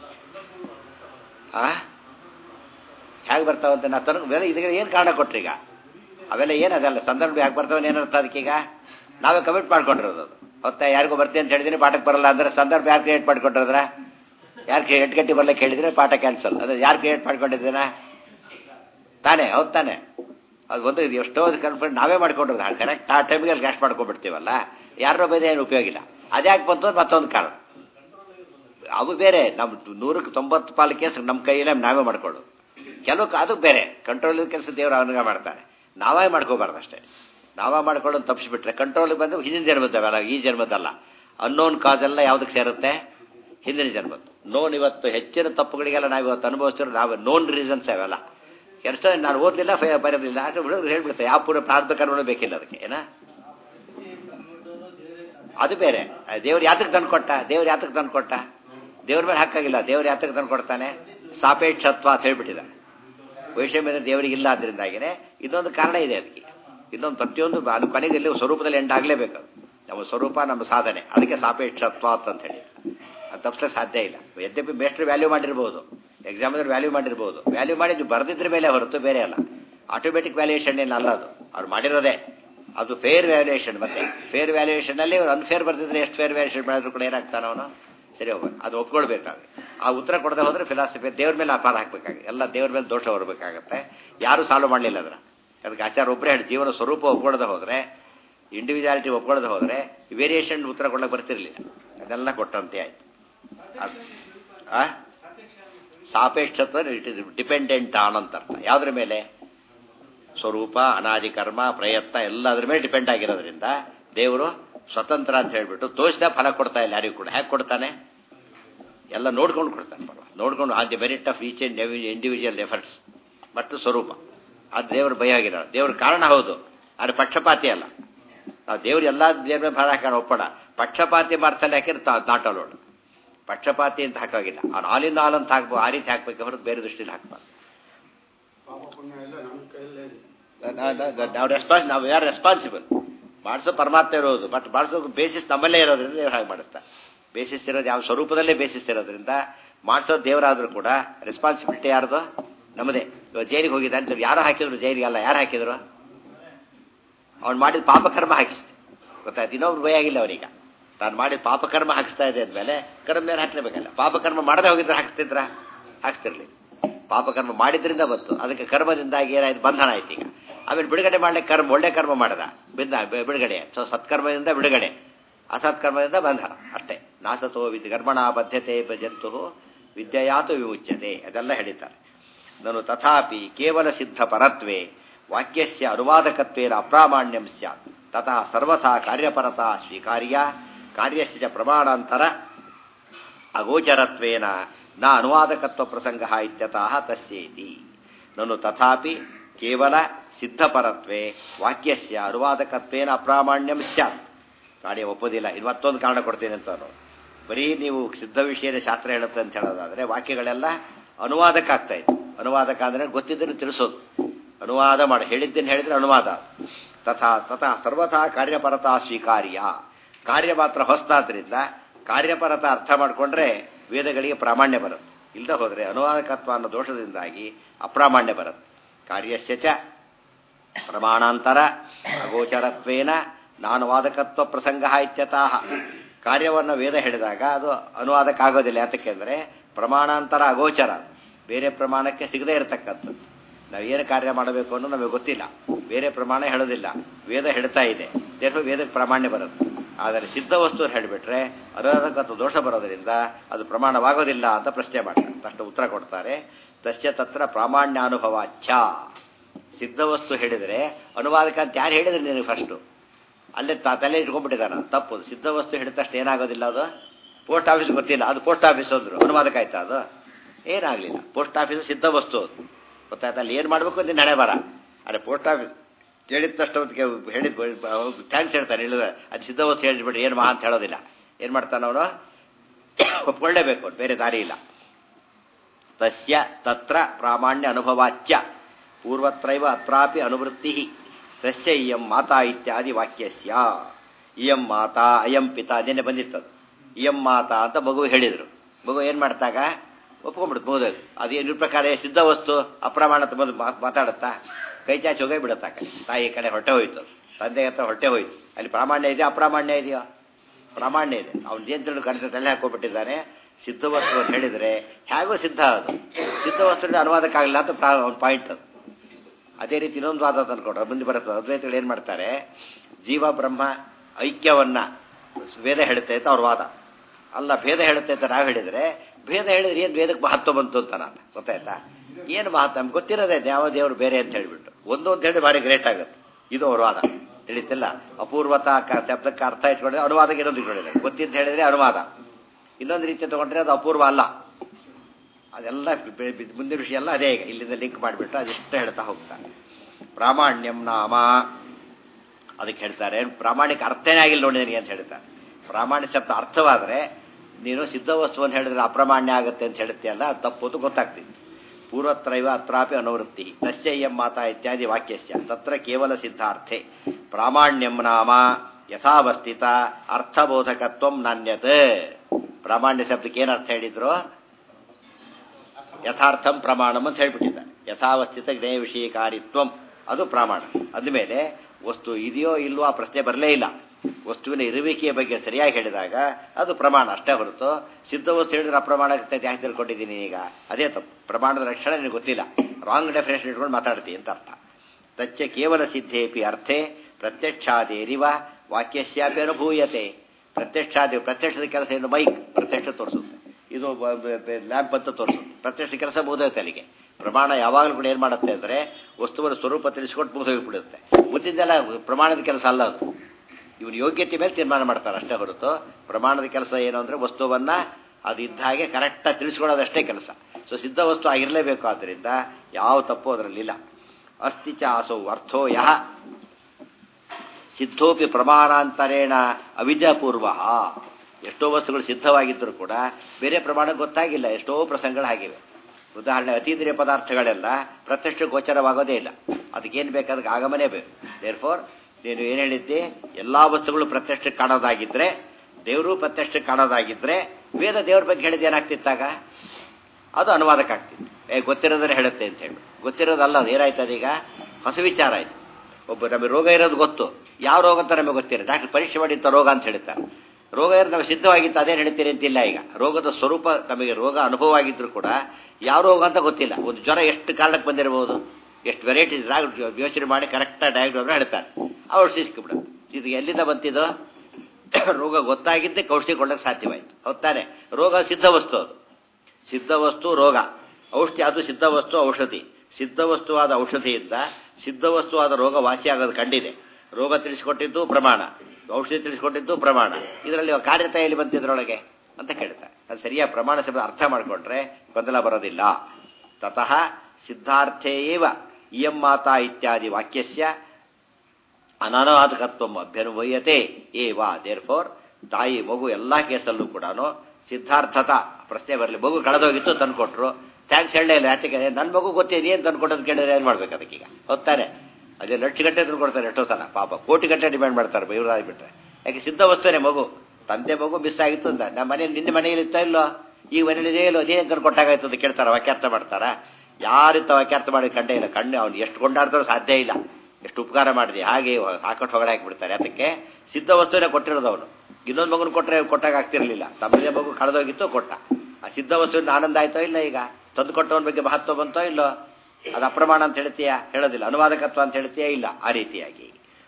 ಆ ಹೇಗೆ ಬರ್ತಾವಂತೆ ನಾ ತನಕ ಬೆಲೆ ಇದಕ್ಕೆ ಏನು ಕಾರಣ ಕೊಟ್ರೀಗ ಅವೆಲ್ಲ ಏನು ಅದಲ್ಲ ಸಂದರ್ಭ ಯಾಕೆ ಬರ್ತಾವನ್ ಏನರ್ಥ ಅದಕ್ಕೀಗ ನಾವೇ ಕಮಿಟ್ ಮಾಡ್ಕೊಂಡಿರೋದು ಅದು ಹೊತ್ತ ಯಾರಿಗೂ ಬರ್ತೀನಿ ಅಂತ ಹೇಳಿದೀನಿ ಪಾಠಕ್ಕೆ ಬರಲ್ಲ ಅಂದ್ರೆ ಸಂದರ್ಭ ಯಾರು ಕ್ರಿಯೇಟ್ ಮಾಡ್ಕೊಂಡಿದ್ರ ಯಾರು ಎಂಟು ಗಂಟೆ ಬರ್ಲಿಕ್ಕೆ ಹೇಳಿದ್ರೆ ಪಾಠ ಕ್ಯಾನ್ಸಲ್ ಅದು ಯಾರು ಕ್ರಿಯೇಟ್ ಮಾಡ್ಕೊಂಡಿದ್ದೀನ ತಾನೇ ಹೌದು ತಾನೆ ಅದು ಒಂದು ಇದು ಎಷ್ಟೋ ಕನ್ಫರ್ಮ್ ನಾವೇ ಮಾಡ್ಕೊಂಡಿರೋದು ಕರೆಕ್ಟ್ ಆ ಟೈಮ್ಗೆ ಅಲ್ಲಿ ಕ್ಯಾಶ್ ಮಾಡ್ಕೊಂಡ್ಬಿಡ್ತೀವಲ್ಲ ಯಾರೋ ಬೇರೆ ಏನು ಉಪಯೋಗ ಇಲ್ಲ ಅದ್ಯಾಕೆ ಬಂತು ಅಂತ ಮತ್ತೊಂದು ಕಾರಣ ಅವು ಬೇರೆ ನಮ್ಮ ನೂರಕ್ಕೆ ತೊಂಬತ್ತು ಪಾಲು ಕೇಸ್ ನಮ್ಮ ಕೈಯಲ್ಲೇ ನಾವೇ ಮಾಡ್ಕೊಳ್ಳೋದು ಕೆಲವು ಅದು ಬೇರೆ ಕಂಟ್ರೋಲ್ ಕೆಲಸ ದೇವರು ಅವನಿಗೆ ಮಾಡ್ತಾನೆ ನಾವೇ ಮಾಡ್ಕೋಬಾರ್ದು ಅಷ್ಟೇ ನಾವೇ ಮಾಡ್ಕೊಳ್ಳೋದು ತಪ್ಪಿಸ್ಬಿಟ್ರೆ ಕಂಟ್ರೋಲಿಗೆ ಬಂದು ಹಿಂದಿನ ಜನ್ಮದ್ದವಲ್ಲ ಈ ಜನ್ಮದಲ್ಲ ಅನ್ನೋನ್ ಕಾಸ್ ಎಲ್ಲ ಯಾವುದಕ್ಕೆ ಸೇರುತ್ತೆ ಹಿಂದಿನ ಜನ್ಮದ್ದು ನೋನ್ ಇವತ್ತು ಹೆಚ್ಚಿನ ತಪ್ಪುಗಳಿಗೆಲ್ಲ ನಾವು ಇವತ್ತು ಅನುಭವಿಸ್ತಿರೋ ನಾವು ನೋನ್ ರೀಸನ್ಸ್ ಅವೆಲ್ಲ ಎಷ್ಟೋ ನಾನು ಓದಲಿಲ್ಲ ಬರೋದಿಲ್ಲ ಅಷ್ಟು ಹುಡುಗರು ಹೇಳ್ಬಿಡ್ತಾರೆ ಯಾವ ಪೂರ ಪ್ರಾರಂಭ ಕರ್ಮಗಳು ಬೇಕಿಲ್ಲ ಅದಕ್ಕೆ ಏನ ಅದು ಬೇರೆ ದೇವ್ರು ಯಾತಕ್ಕೆ ತಂದು ಕೊಟ್ಟ ದೇವ್ರು ಯಾತಕ್ಕೆ ತಂದು ಕೊಟ್ಟ ದೇವ್ರ ಮೇಲೆ ಹಾಕಾಗಿಲ್ಲ ದೇವ್ರು ಯಾತಕ್ಕೆ ತಂದು ಕೊಡ್ತಾನೆ ಸಾಪೇಕ್ಷತ್ವ ಅಂತ ಹೇಳ್ಬಿಟ್ಟಿದ ವೈಷಮ್ಯದ ದೇವರಿಗೆ ಇಲ್ಲ ಆದ್ರಿಂದಾಗಿನೇ ಇದೊಂದು ಕಾರಣ ಇದೆ ಅದಕ್ಕೆ ಇನ್ನೊಂದು ಪ್ರತಿಯೊಂದು ಅದು ಕೊನೆಗೆ ಇಲ್ಲಿ ಸ್ವರೂಪದಲ್ಲಿ ಎಂಡ್ ಆಗಲೇಬೇಕು ನಮ್ಮ ಸ್ವರೂಪ ನಮ್ಮ ಸಾಧನೆ ಅದಕ್ಕೆ ಸಾಪೇಕ್ಷತ್ವ ಅಂತ ಹೇಳಿ ಅದು ತಪ್ಪಿಸಕ್ಕೆ ಸಾಧ್ಯ ಇಲ್ಲ ಯದ್ಯಪಿ ಬೇಸ್ಟ್ ವ್ಯಾಲ್ಯೂ ಮಾಡಿರ್ಬೋದು ಎಕ್ಸಾಮಿನರ್ ವ್ಯಾಲ್ಯೂ ಮಾಡಿರ್ಬೋದು ವ್ಯಾಲ್ಯೂ ಮಾಡಿ ನೀವು ಬರೆದಿದ್ರ ಮೇಲೆ ಹೊರತು ಬೇರೆ ಅಲ್ಲ ಆಟೋಮೆಟಿಕ್ ವ್ಯಾಲ್ಯೂಯೇಷನ್ ಏನು ಅಲ್ಲ ಅದು ಅವ್ರು ಮಾಡಿರೋದೇ ಅದು ಫೇರ್ ವ್ಯಾಲ್ಯೂಯೇಷನ್ ಮತ್ತೆ ಫೇರ್ ವ್ಯಾಲ್ಯೂಯೇಷನಲ್ಲಿ ಅವ್ರು ಅನ್ಫೇರ್ ಬರ್ತಿದ್ರೆ ಎಷ್ಟು ಫೇರ್ ವ್ಯಾಲ್ಯೂಯೇಷನ್ ಮಾಡಿದ್ರು ಕೂಡ ಏನಾಗ್ತಾನ ಅವನು ಸರಿ ಹೋಗ್ಬೇಕು ಅದು ಒಪ್ಕೊಳ್ಬೇಕಾಗುತ್ತೆ ಆ ಉತ್ತರ ಕೊಡದೆ ಹೋದ್ರೆ ಫಿಲಾಸಫಿ ದೇವ್ರ ಮೇಲೆ ಅಪಾರ ಹಾಕ್ಬೇಕಾಗುತ್ತೆ ಎಲ್ಲ ದೇವ್ರ ಮೇಲೆ ದೋಷ ಹೊರಬೇಕಾಗತ್ತೆ ಯಾರು ಸಾಲ್ವ್ ಮಾಡಲಿಲ್ಲ ಅದರ ಅದಕ್ಕೆ ಆಚಾರ ಒಬ್ಬರೇ ಹೇಳಿ ಜೀವನ ಸ್ವರೂಪ ಒಪ್ಕೊಳ್ಳದೆ ಹೋದ್ರೆ ಇಂಡಿವಿಜುವಾಲಿಟಿ ಒಪ್ಕೊಳ್ಳದೆ ಹೋದ್ರೆ ವೇರಿಯೇಷನ್ ಉತ್ತರ ಕೊಡಕ್ಕೆ ಬರ್ತಿರ್ಲಿಲ್ಲ ಅದೆಲ್ಲ ಕೊಟ್ಟಂತೆ ಆಯ್ತು ಅದು ಆ ಸಾಪೇಕ್ಷತ್ವ ಇಟ್ ಇಸ್ ಡಿಪೆಂಡೆಂಟ್ ಆನ್ ಅಂತ ಅರ್ಥ ಯಾವುದ್ರ ಮೇಲೆ ಸ್ವರೂಪ ಅನಾದಿ ಕರ್ಮ ಪ್ರಯತ್ನ ಎಲ್ಲದ್ರ ಮೇಲೆ ಡಿಪೆಂಡ್ ಆಗಿರೋದ್ರಿಂದ ದೇವರು ಸ್ವತಂತ್ರ ಅಂತ ಹೇಳ್ಬಿಟ್ಟು ತೋರಿಸಿದ ಫಲ ಕೊಡ್ತಾ ಇಲ್ಲ ಯಾರಿಗೂ ಕೂಡ ಹೇಗೆ ಕೊಡ್ತಾನೆ ಎಲ್ಲ ನೋಡ್ಕೊಂಡು ಕೊಡ್ತಾನೆ ಪರವ ನೋಡ್ಕೊಂಡು on the merit of each and individual efforts ಮತ್ತು ಸ್ವರೂಪ ಅದು ದೇವ್ರ ಭಯ ಆಗಿರೋ ದೇವ್ರ ಕಾರಣ ಹೌದು ಆದರೆ ಪಕ್ಷಪಾತಿ ಅಲ್ಲ ನಾವು ದೇವ್ರು ಎಲ್ಲ ದೇವ್ರ ಮೇಲೆ ಭಾಳ ಹಾಕೋಣ ಒಪ್ಪಡ ಪಕ್ಷಪಾತಿ ಮಾರ್ತಲ್ಲಿ ಹಾಕಿದ್ರೆ ನಾಟ್ ಅಲೋಡ್ ಪಕ್ಷಪಾತಿ ಅಂತ ಹಾಕಾಗಿಲ್ಲ ಅವ್ನು ಆಲಿಂದ ಆಲ್ ಅಂತ ಹಾಕ್ಬೋದು ಆ ರೀತಿ ಹಾಕ್ಬೇಕು ಹೊರತು ಬೇರೆ ದೃಷ್ಟಿಲಿ ಹಾಕ್ಬಾರ್ದು ನಾವು ರೆಸ್ಪಾನ್ಸ್ ನಾವು ಯಾರು ರೆಸ್ಪಾನ್ಸಿಬಲ್ ಮಾಡಿಸೋ ಪರಮಾತ್ಮ ಇರೋದು ಬಟ್ ಮಾಡಿಸೋ ಬೇಸಿಸ್ ನಮ್ಮಲ್ಲೇ ಇರೋದ್ರಿಂದ ದೇವ್ರು ಹಾಗೆ ಮಾಡಿಸ್ತಾರೆ ಬೇಸಿಸ್ ಇರೋದು ಯಾವ ಸ್ವರೂಪದಲ್ಲೇ ಬೇಸಿಸ್ ಇರೋದ್ರಿಂದ ಮಾಡಿಸೋ ದೇವರಾದ್ರೂ ಕೂಡ ರೆಸ್ಪಾನ್ಸಿಬಿಲಿಟಿ ಯಾರ್ದು ನಮ್ಮದೇ ಇವಾಗ ಜೈಲಿಗೆ ಹೋಗಿದ್ದ ಅಂತ ಯಾರು ಹಾಕಿದ್ರು ಜೈಲಿಗೆ ಅಲ್ಲ ಯಾರು ಹಾಕಿದ್ರು ಅವ್ನು ಮಾಡಿದ ಪಾಪಕರ್ಮ ಹಾಕಿಸ್ತೆ ಗೊತ್ತಾಯ್ತು ಇನ್ನೊಬ್ರು ಭಯ ಆಗಿಲ್ಲ ಅವನೀಗ ತಾನು ಮಾಡಿದ ಪಾಪಕರ್ಮ ಹಾಕಿಸ್ತಾ ಇದೆ ಅಂದಮೇಲೆ ಕರ್ಮ ಮೇಲೆ ಹಾಕ್ಲೇಬೇಕಲ್ಲ ಪಾಪಕರ್ಮ ಮಾಡದೆ ಹೋಗಿದ್ರೆ ಹಾಕ್ಸ್ತಿದ್ರ ಹಾಕ್ಸ್ತಿರ್ಲಿ ಪಾಪಕರ್ಮ ಮಾಡಿದ್ರಿಂದ ಬಂತು ಅದಕ್ಕೆ ಕರ್ಮದಿಂದಾಗಿ ಏನಾಯ್ತು ಬಂಧನ ಆಯ್ತು ಈಗ ಆಮೇಲೆ ಬಿಡುಗಡೆ ಮಾಡ್ಲಿಕ್ಕೆ ಕರ್ಮ ಒಳ್ಳೆ ಕರ್ಮ ಮಾಡದ ಬಿಂದ ಬಿಡುಗಡೆ ಸೊ ಸತ್ಕರ್ಮದಿಂದ ಬಿಡುಗಡೆ ಅಸತ್ಕರ್ಮದಿಂದ ಬಂಧನ ಅಷ್ಟೇ ನಾಸತೋ ವಿದ್ ಗರ್ಭಣ ಬದ್ಧತೆ ಜಂತು ವಿದ್ಯೆಯಾತು ವಿಮುಚ್ಯತೆ ಅದೆಲ್ಲ ಹೇಳಿದ್ದಾರೆ ನಾನು ತಥಾಪಿ ಕೇವಲ ಸಿದ್ಧ ಪರತ್ವೇ ವಾಕ್ಯಸ್ಯ ಅನುವಾದಕತ್ವೇನ ಅಪ್ರಾಮಾಣ್ಯಂ ಸ್ಯಾತ್ ತತಃ ಸರ್ವಥಾ ಕಾರ್ಯಪರತಾ ಸ್ವೀಕಾರ್ಯ ಕಾರ್ಯಸ್ಯ ಪ್ರಮಾಣಾಂತರ ಅಗೋಚರತ್ವೇನ ನ ಅನುವಾದಕತ್ವ ಪ್ರಸಂಗ ಇತ್ಯತಃ ತಸ್ಯೇತಿ ನನು ತಥಾಪಿ ಕೇವಲ ಸಿದ್ಧಪರತ್ವೇ ವಾಕ್ಯಸ್ಯ ಅನುವಾದಕತ್ವೇನ ಅಪ್ರಾಮಾಣ್ಯಂ ಸ್ಯಾತ್ ಕಾರ್ಯ ಒಪ್ಪೋದಿಲ್ಲ ಇದು ಮತ್ತೊಂದು ಕಾರಣ ಕೊಡ್ತೇನೆ ಅಂತ ಅವರು ಬರೀ ನೀವು ಸಿದ್ಧ ವಿಷಯದ ಶಾಸ್ತ್ರ ಹೇಳುತ್ತೆ ಅಂತ ಹೇಳೋದಾದ್ರೆ ವಾಕ್ಯಗಳೆಲ್ಲ ಅನುವಾದಕ್ಕಾಗ್ತಾ ಇತ್ತು ಅನುವಾದಕ ಅಂದ್ರೆ ಗೊತ್ತಿದ್ದನ್ನು ತಿಳಿಸೋದು ಅನುವಾದ ಮಾಡಿ ಹೇಳಿದ್ದನ್ನು ಹೇಳಿದ್ರೆ ಅನುವಾದ ತಥಾ ತಥಾ ಸರ್ವಥಾ ಕಾರ್ಯಪರತಾ ಸ್ವೀಕಾರ್ಯ ಕಾರ್ಯ ಮಾತ್ರ ಹೊಸ್ತಾದ್ರಿಂದ ಕಾರ್ಯಪರತ ಅರ್ಥ ಮಾಡಿಕೊಂಡ್ರೆ ವೇದಗಳಿಗೆ ಪ್ರಾಮಾಣ್ಯ ಬರುತ್ತೆ ಇಲ್ಲದೆ ಹೋದರೆ ಅನುವಾದಕತ್ವ ಅನ್ನೋ ದೋಷದಿಂದಾಗಿ ಅಪ್ರಾಮಾಣ್ಯ ಬರುತ್ತೆ ಕಾರ್ಯಸ್ಯ ಚ ಪ್ರಮಾಣಾಂತರ ಅಗೋಚರತ್ವೇನ ನಾನುವಾದಕತ್ವ ಪ್ರಸಂಗ ಇತ್ಯತಃ ಕಾರ್ಯವನ್ನು ವೇದ ಹೇಳಿದಾಗ ಅದು ಅನುವಾದಕ್ಕಾಗೋದಿಲ್ಲ ಯಾತಕ್ಕೆ ಅಂದರೆ ಪ್ರಮಾಣಾಂತರ ಅಗೋಚರ ಅದು ಬೇರೆ ಪ್ರಮಾಣಕ್ಕೆ ಸಿಗದೇ ಇರತಕ್ಕಂಥದ್ದು ನಾವೇನು ಕಾರ್ಯ ಮಾಡಬೇಕು ಅನ್ನೋ ನಮಗೆ ಗೊತ್ತಿಲ್ಲ ಬೇರೆ ಪ್ರಮಾಣ ಹೇಳೋದಿಲ್ಲ ವೇದ ಹೇಳ್ತಾ ಇದೆ ದೇಶ ವೇದಕ್ಕೆ ಪ್ರಾಮಾಣ್ಯ ಬರುತ್ತೆ ಆದರೆ ಸಿದ್ಧ ವಸ್ತು ಹೇಳಿಬಿಟ್ರೆ ಅನುವಾದಕತ್ವ ದೋಷ ಬರೋದರಿಂದ ಅದು ಪ್ರಮಾಣವಾಗೋದಿಲ್ಲ ಅಂತ ಪ್ರಶ್ನೆ ಮಾಡ್ತಾರೆ ತಕ್ಷಣ ಉತ್ತರ ಕೊಡ್ತಾರೆ ತಸ್ಯ ತತ್ರ ಪ್ರಾಮಾಣ್ಯಾನುಭವ ಛ ಸಿದ್ಧ ವಸ್ತು ಹೇಳಿದರೆ ಅನುವಾದಕ ಅಂತ ಯಾರು ಹೇಳಿದ್ರೆ ನಿನಗೆ ಫಸ್ಟು ಅಲ್ಲೇ ತ ತಲೆ ಇಟ್ಕೊಂಡ್ಬಿಟ್ಟಿದ್ದಾನ ತಪ್ಪು ಸಿದ್ಧ ವಸ್ತು ಹೇಳಿದ ತಕ್ಷಣ ಏನಾಗೋದಿಲ್ಲ ಅದು ಪೋಸ್ಟ್ ಆಫೀಸ್ ಗೊತ್ತಿಲ್ಲ ಅದು ಪೋಸ್ಟ್ ಆಫೀಸ್ ಅಂದ್ರು ಅನುವಾದಕ ಆಯ್ತಾ ಅದು ಏನಾಗಲಿಲ್ಲ ಪೋಸ್ಟ್ ಆಫೀಸ್ ಸಿದ್ಧ ವಸ್ತು ಅದು ಗೊತ್ತಾಯ್ತಾ ಅಲ್ಲಿ ಏನು ಮಾಡಬೇಕು ಅಂತ ಹಣೆ ಬರ ಅರೆ ಪೋಸ್ಟ್ ಆಫೀಸ್ ಹೇಳಿದ ತಕ್ಷಣ ಅದಕ್ಕೆ ಹೇಳಿದ ಥ್ಯಾಂಕ್ಸ್ ಹೇಳ್ತಾನೆ ಹೇಳಿದ ಅದು ಸಿದ್ಧ ವಸ್ತು ಹೇಳಿಬಿಟ್ರೆ ಏನು ಮಹಾ ಅಂತ ಹೇಳೋದಿಲ್ಲ ಏನು ಮಾಡ್ತಾನೆ ಅವನು ಒಪ್ಕೊಳ್ಳೇಬೇಕು ಬೇರೆ ದಾರಿ ಇಲ್ಲ ತಸ್ಯ ತತ್ರ ಪ್ರಾಮಾಣ್ಯ ಅನುಭವಾಚ್ಯ ಪೂರ್ವತ್ರೈವ ಅತ್ರಾಪಿ ಅನುವೃತ್ತಿ ತಸ್ಯ ಇಯಂ ಮಾತಾ ಇತ್ಯಾದಿ ವಾಕ್ಯಸ್ಯ ಇಯಂ ಮಾತಾ ಅಯಂ ಪಿತಾ ಅದೇನೆ ಬಂದಿತ್ತದು ಇಯಂ ಮಾತಾ ಅಂತ ಮಗು ಹೇಳಿದರು ಮಗು ಏನು ಮಾಡ್ತಾಗ ಒಪ್ಕೊಂಡ್ಬಿಡುತ್ತೆ ಮಗು ಅದು ಇದ್ರ ಪ್ರಕಾರ ಸಿದ್ಧ ವಸ್ತು ಅಪ್ರಮಾಣ ಬಂದು ಮಾತಾಡುತ್ತಾ ಕೈ ಚಾಚಿ ಹೋಗೇ ಬಿಡುತ್ತಾ ತಾಯಿ ಕಡೆ ಹೊಟ್ಟೆ ಹೋಯ್ತು ತಂದೆ ಹತ್ರ ಹೊಟ್ಟೆ ಹೋಯ್ತು ಅಲ್ಲಿ ಪ್ರಾಮಾಣ್ಯ ಇದೆಯಾ ಅಪ್ರಾಮಾಣ್ಯ ಇದೆಯಾ ಪ್ರಾಮಾಣ್ಯ ಇದೆ ಅವ್ನು ಏನು ತಿಳಿ ಕಲಿತ ತಲೆ ಹಾಕೊಂಡ್ಬಿಟ್ಟಿದ್ದಾನೆ ಸಿದ್ಧ ವಸ್ತು ಅಂತ ಹೇಳಿದರೆ ಹೇಗೋ ಸಿದ್ಧ ಅದು ಸಿದ್ಧ ವಸ್ತುವಿನ ಅನುವಾದಕ್ಕಾಗಲ್ಲ ಅಂತ ಒಂದು ಪಾಯಿಂಟ್ ಅದು ಅದೇ ರೀತಿ ಇನ್ನೊಂದು ವಾದ ತಂದ್ಕೊಟ್ರೆ ಮುಂದೆ ಬರುತ್ತೆ ಅದ್ವೈತಗಳು ಏನು ಮಾಡ್ತಾರೆ ಜೀವ ಬ್ರಹ್ಮ ಐಕ್ಯವನ್ನ ವೇದ ಹೇಳುತ್ತೆ ಅಂತ ಅವ್ರ ವಾದ ಅಲ್ಲ ಭೇದ ಹೇಳುತ್ತೆ ಅಂತ ನಾವು ಹೇಳಿದರೆ ಭೇದ ಹೇಳಿದ್ರೆ ಏನು ವೇದಕ್ಕೆ ಮಹತ್ವ ಬಂತು ಅಂತ ನಾನು ಗೊತ್ತಾಯ್ತಾ ಏನು ಮಹತ್ವ ನಮ್ಗೆ ಗೊತ್ತಿರೋದೇ ಯಾವ ದೇವರು ಬೇರೆ ಅಂತ ಹೇಳಿಬಿಟ್ಟು ಒಂದು ಅಂತ ಹೇಳಿ ಭಾರಿ ಗ್ರೇಟ್ ಆಗುತ್ತೆ ಇದು ಅವ್ರ ವಾದ ತಿಳಿತಿಲ್ಲ ಅಪೂರ್ವತ ಶಬ್ದಕ್ಕೆ ಅರ್ಥ ಇಟ್ಕೊಂಡ್ರೆ ಅನುವಾದಕ್ಕೆ ಇನ್ನೊಂದು ಇಟ್ಕೊಂಡಿದೆ ಗೊತ್ತಿದ್ದು ಹೇಳಿದ್ರೆ ಅನುವಾದ ಇನ್ನೊಂದು ರೀತಿ ತಗೊಂಡ್ರೆ ಅದು ಅಪೂರ್ವ ಅಲ್ಲ ಅದೆಲ್ಲ ಮುಂದಿನ ವಿಷಯ ಎಲ್ಲ ಅದೇ ಈಗ ಇಲ್ಲಿಂದ ಲಿಂಕ್ ಮಾಡಿಬಿಟ್ಟು ಅದಿಷ್ಟು ಹೇಳ್ತಾ ಹೋಗ್ತಾರೆ ಪ್ರಾಮಾಣ್ಯಂ ನಾಮ ಅದಕ್ಕೆ ಹೇಳ್ತಾರೆ ಪ್ರಾಮಾಣಿಕ ಅರ್ಥನೇ ಆಗಿಲ್ಲ ನೋಡಿ ನನಗೆ ಅಂತ ಹೇಳ್ತಾರೆ ಪ್ರಾಮಾಣಿಕ ಶಬ್ದ ಅರ್ಥವಾದರೆ ನೀನು ಸಿದ್ಧ ವಸ್ತುವನ್ನು ಹೇಳಿದ್ರೆ ಅಪ್ರಾಮಾಣ್ಯ ಆಗುತ್ತೆ ಅಂತ ಹೇಳುತ್ತೆಯಲ್ಲ ಅದು ತಪ್ಪು ಅಂತ ಗೊತ್ತಾಗ್ತಿತ್ತು ಪೂರ್ವತ್ರೈವ ಅತ್ರಾಪಿ ಅನುವೃತ್ತಿ ತಸ್ಯ ಎಂ ಮಾತಾ ಇತ್ಯಾದಿ ವಾಕ್ಯಸ್ಯ ತತ್ರ ಕೇವಲ ಸಿದ್ಧಾರ್ಥೆ ಪ್ರಾಮಾಣ್ಯಂ ನಾಮ ಯಥಾವಸ್ಥಿತ ಅರ್ಥಬೋಧಕತ್ವ ನಾಣ್ಯತೆ ಪ್ರಾಮಾಣ್ಯ ಶಬ್ದಕ್ಕೆ ಏನು ಅರ್ಥ ಹೇಳಿದ್ರು ಯಥಾರ್ಥಂ ಪ್ರಮಾಣಂ ಅಂತ ಹೇಳ್ಬಿಟ್ಟಿದ್ದಾರೆ ಯಥಾವಸ್ಥಿತ ಜ್ಞೇಯ ವಿಷಯಕಾರಿತ್ವಂ ಅದು ಪ್ರಮಾಣ ಅಂದಮೇಲೆ ವಸ್ತು ಇದೆಯೋ ಇಲ್ವೋ ಆ ಪ್ರಶ್ನೆ ಬರಲೇ ಇಲ್ಲ ವಸ್ತುವಿನ ಇರುವಿಕೆಯ ಬಗ್ಗೆ ಸರಿಯಾಗಿ ಹೇಳಿದಾಗ ಅದು ಪ್ರಮಾಣ ಅಷ್ಟೇ ಹೊರತು ಸಿದ್ಧ ವಸ್ತು ಹೇಳಿದ್ರೆ ಅಪ್ರಮಾಣ ಯಾಕೆ ತಿಳ್ಕೊಂಡಿದ್ದೀನಿ ಈಗ ಅದೇ ತಪ್ಪು ಪ್ರಮಾಣದ ರಕ್ಷಣೆ ನಿನಗೆ ಗೊತ್ತಿಲ್ಲ ರಾಂಗ್ ಡೆಫಿನೇಷನ್ ಇಟ್ಕೊಂಡು ಮಾತಾಡ್ತೀನಿ ಅಂತ ಅರ್ಥ ತಚ್ಚ ಕೇವಲ ಸಿದ್ಧೇಪಿ ಅರ್ಥೆ ಪ್ರತ್ಯಕ್ಷಾದೇರಿವ ವಾಕ್ಯಸ್ಯಾಪಿ ಅನುಭೂಯತೆ ಪ್ರತ್ಯಕ್ಷಾದಿ ಪ್ರತ್ಯಕ್ಷದ ಕೆಲಸ ಏನು ಮೈಕ್ ಪ್ರತ್ಯಕ್ಷ ತೋರಿಸುತ್ತೆ ಇದು ಲ್ಯಾಂಪ್ ಅಂತ ತೋರಿಸುತ್ತೆ ಪ್ರತ್ಯಕ್ಷ ಕೆಲಸ ಮುಗಿದೋಗುತ್ತೆ ಅಲ್ಲಿಗೆ ಪ್ರಮಾಣ ಯಾವಾಗಲೂ ಕೂಡ ಏನು ಮಾಡುತ್ತೆ ಅಂದರೆ ವಸ್ತುವಿನ ಸ್ವರೂಪ ತಿಳಿಸ್ಕೊಟ್ಟು ಮುಗಿದೋಗಿಬಿಡುತ್ತೆ ಮುದ್ದಿದ್ದೆಲ್ಲ ಪ್ರಮಾಣದ ಕೆಲಸ ಅಲ್ಲ ಅದು ಇವನು ಯೋಗ್ಯತೆ ಮೇಲೆ ತೀರ್ಮಾನ ಮಾಡ್ತಾರೆ ಅಷ್ಟೇ ಹೊರತು ಪ್ರಮಾಣದ ಕೆಲಸ ಏನು ಅಂದರೆ ವಸ್ತುವನ್ನ ಅದು ಇದ್ದ ಹಾಗೆ ಕರೆಕ್ಟಾಗಿ ತಿಳಿಸ್ಕೊಳ್ಳೋದಷ್ಟೇ ಕೆಲಸ ಸೊ ಸಿದ್ಧ ವಸ್ತು ಆಗಿರಲೇಬೇಕು ಆದ್ದರಿಂದ ಯಾವ ತಪ್ಪು ಅದರಲ್ಲಿಲ್ಲ ಅಸ್ತಿ ಚ ಅಸೌ ಅರ್ಥೋ ಯಹ ಸಿದ್ಧೋಪಿ ಪ್ರಮಾಣಾಂತರೇಣ ಅವಿದ್ಯಾಪೂರ್ವ ಎಷ್ಟೋ ವಸ್ತುಗಳು ಸಿದ್ಧವಾಗಿದ್ದರೂ ಕೂಡ ಬೇರೆ ಪ್ರಮಾಣ ಗೊತ್ತಾಗಿಲ್ಲ ಎಷ್ಟೋ ಪ್ರಸಂಗಗಳು ಆಗಿವೆ ಉದಾಹರಣೆ ಅತೀಂದ್ರಿಯ ಪದಾರ್ಥಗಳೆಲ್ಲ ಪ್ರತ್ಯಕ್ಷ ಗೋಚರವಾಗೋದೇ ಇಲ್ಲ ಅದಕ್ಕೇನು ಬೇಕಾದ್ರೆ ಆಗಮನೇ ಬೇಕು ದೇರ್ ಫೋರ್ ನೀನು ಏನು ಹೇಳಿದ್ದಿ ಎಲ್ಲ ವಸ್ತುಗಳು ಪ್ರತ್ಯಕ್ಷ ಕಾಣೋದಾಗಿದ್ರೆ ದೇವರು ಪ್ರತ್ಯಕ್ಷ ಕಾಣೋದಾಗಿದ್ರೆ ವೇದ ದೇವ್ರ ಬಗ್ಗೆ ಹೇಳಿದ ಏನಾಗ್ತಿತ್ತಾಗ ಅದು ಅನುವಾದಕ್ಕಾಗ್ತಿತ್ತು ಏ ಗೊತ್ತಿರೋದ್ರೆ ಹೇಳುತ್ತೆ ಅಂತ ಹೇಳಿ ಗೊತ್ತಿರೋದಲ್ಲ ಅದು ಏನಾಯ್ತು ಅದೀಗ ಹೊಸ ವಿಚಾರ ಆಯ್ತು ಒಬ್ಬ ನಮಗೆ ರೋಗ ಇರೋದು ಗೊತ್ತು ಯಾವ ರೋಗ ಅಂತ ನಮಗೆ ಗೊತ್ತಿಲ್ಲ ಡಾಕ್ಟರ್ ಪರೀಕ್ಷೆ ಮಾಡಿದ್ದ ರೋಗ ಅಂತ ಹೇಳ್ತಾರೆ ರೋಗ ಇರೋದು ನಮಗೆ ಸಿದ್ಧವಾಗಿತ್ತು ಅದೇನು ಹೇಳ್ತೀರಿ ಅಂತಿಲ್ಲ ಈಗ ರೋಗದ ಸ್ವರೂಪ ನಮಗೆ ರೋಗ ಅನುಭವ ಆಗಿದ್ರು ಕೂಡ ಯಾವ ರೋಗ ಅಂತ ಗೊತ್ತಿಲ್ಲ ಒಂದು ಜ್ವರ ಎಷ್ಟು ಕಾರಣಕ್ಕೆ ಬಂದಿರಬಹುದು ಎಷ್ಟು ವೆರೈಟಿ ಯೋಚನೆ ಮಾಡಿ ಕರೆಕ್ಟಾಗಿ ಡಯಾಗ್ರಾಮ್ ಹೇಳ್ತಾರೆ ಔಷಧಿ ಸಿಕ್ಕಿಬಿಡುತ್ತೆ ಇದು ಎಲ್ಲಿಂದ ಬಂತಿದ್ದು ರೋಗ ಗೊತ್ತಾಗಿದ್ದೇ ಔಷಧಿ ಕೊಡಕ್ಕೆ ಸಾಧ್ಯವಾಯಿತು ಹೌದಾನೆ ರೋಗ ಸಿದ್ಧ ವಸ್ತು ಅದು ಸಿದ್ಧ ವಸ್ತು ರೋಗ ಔಷಧಿ ಅದು ಸಿದ್ಧ ವಸ್ತು ಔಷಧಿ ಸಿದ್ಧ ವಸ್ತುವಾದ ಔಷಧಿಯಿಂದ ಸಿದ್ಧ ವಸ್ತುವಾದ ರೋಗ ವಾಸಿಯಾಗೋದು ಕಂಡಿದೆ ರೋಗ ತಿಳಿಸಿಕೊಟ್ಟಿದ್ದು ಪ್ರಮಾಣ ಔಷಧಿ ತಿಳಿಸಿಕೊಟ್ಟಿದ್ದು ಪ್ರಮಾಣ ಇದರಲ್ಲಿ ಕಾರ್ಯತ ಎಲ್ಲಿ ಬಂತಿದ್ರೊಳಗೆ ಅಂತ ಕೇಳ್ತಾರೆ ಅದು ಸರಿಯಾಗಿ ಪ್ರಮಾಣ ಶಬ್ದ ಅರ್ಥ ಮಾಡಿಕೊಂಡ್ರೆ ಗೊಂದಲ ಬರೋದಿಲ್ಲ ತತಃ ಸಿದ್ಧಾರ್ಥೇ ಏವ ಇಯಂ ಮಾತಾ ಇತ್ಯಾದಿ ವಾಕ್ಯಸ್ಯ ಅನನಾಥಕತ್ವ ಅಭ್ಯನುಭೂಯತೆ ಏವಾ ದೇರ್ ಫೋರ್ ತಾಯಿ ಮಗು ಎಲ್ಲ ಕೇಸಲ್ಲೂ ಕೂಡ ಸಿದ್ಧಾರ್ಥತ ಪ್ರಶ್ನೆ ಬರಲಿ ಮಗು ಕಳೆದೋಗಿತ್ತು ತಂದ್ಕೊಟ್ರು ಥ್ಯಾಂಕ್ಸ್ ಹೇಳಲೇ ಇಲ್ಲ ಯಾಕೆ ನನ್ನ ಮಗು ಗೊತ್ತಿದೆ ಏನು ತಂದ್ಕೊಟ್ಟೋದು ಕೇಳಿದ್ರೆ ಏನು ಮಾಡ್ಬೇಕು ಅದಕ್ಕೀಗ ಹೊತ್ತಾರೆ ಅದೇ ಲಕ್ಷ ಗಂಟೆ ತಂದ್ಕೊಡ್ತಾರೆ ಎಷ್ಟೋ ಸಲ ಪಾಪ ಕೋಟಿ ಗಂಟೆ ಡಿಮ್ಯಾಂಡ್ ಮಾಡ್ತಾರೆ ಇವ್ರಾಗ್ಬಿಟ್ರೆ ಯಾಕೆ ಸಿದ್ಧ ವಸ್ತುನೇ ಮಗು ತಂದೆ ಮಗು ಮಿಸ್ ಆಗಿತ್ತು ಅಂತ ನಮ್ಮ ಮನೇಲಿ ನಿನ್ನೆ ಮನೆಯಲ್ಲಿ ಇತ್ತ ಇಲ್ಲೋ ಈಗ ಮನೇಲಿ ಇದೇ ಇಲ್ಲೋ ಅದೇನು ತಂದ್ಕೊಟ್ಟಾಗಾಯ್ತು ಅಂತ ಕೇಳ್ತಾರ ವಾಕ್ಯಾರ್ಥ ಮಾಡ್ತಾರ ಯಾರಿತ್ತ ವಾಕ್ಯಾರ್ಥ ಮಾಡಿ ಕಂಡೇ ಇಲ್ಲ ಕಣ್ಣು ಅವ್ನು ಎಷ್ಟು ಕೊಂಡಾಡ್ತಾರೋ ಸಾಧ್ಯ ಇಲ್ಲ ಎಷ್ಟು ಉಪಕಾರ ಮಾಡಿದೆ ಹಾಗೆ ಹಾಕೊಟ್ಟು ಹೊಗಡೆ ಹಾಕಿಬಿಡ್ತಾರೆ ಅದಕ್ಕೆ ಸಿದ್ಧ ವಸ್ತುವಿನ ಕೊಟ್ಟಿರೋದು ಅವನು ಇನ್ನೊಂದು ಮಗನ ಕೊಟ್ಟರೆ ಕೊಟ್ಟಾಗ ಆಗ್ತಿರ್ಲಿಲ್ಲ ತಮ್ಮದೇ ಮಗು ಕಳೆದೋಗಿತ್ತು ಕೊಟ್ಟ ಆ ಸಿದ್ಧ ವಸ್ತುವಿನ ಆನಂದ ಆಯ್ತೋ ಇಲ್ಲ ಈಗ ತಂದು ಕೊಟ್ಟವನ ಬಗ್ಗೆ ಮಹತ್ವ ಬಂತೋ ಇಲ್ಲೋ ಅದು ಅಪ್ರಮಾಣ ಅಂತ ಹೇಳ್ತೀಯಾ ಹೇಳೋದಿಲ್ಲ ಅನುವಾದಕತ್ವ ಅಂತ ಹೇಳ್ತೀಯಾ ಇಲ್ಲ ಆ ರೀತಿಯಾಗಿ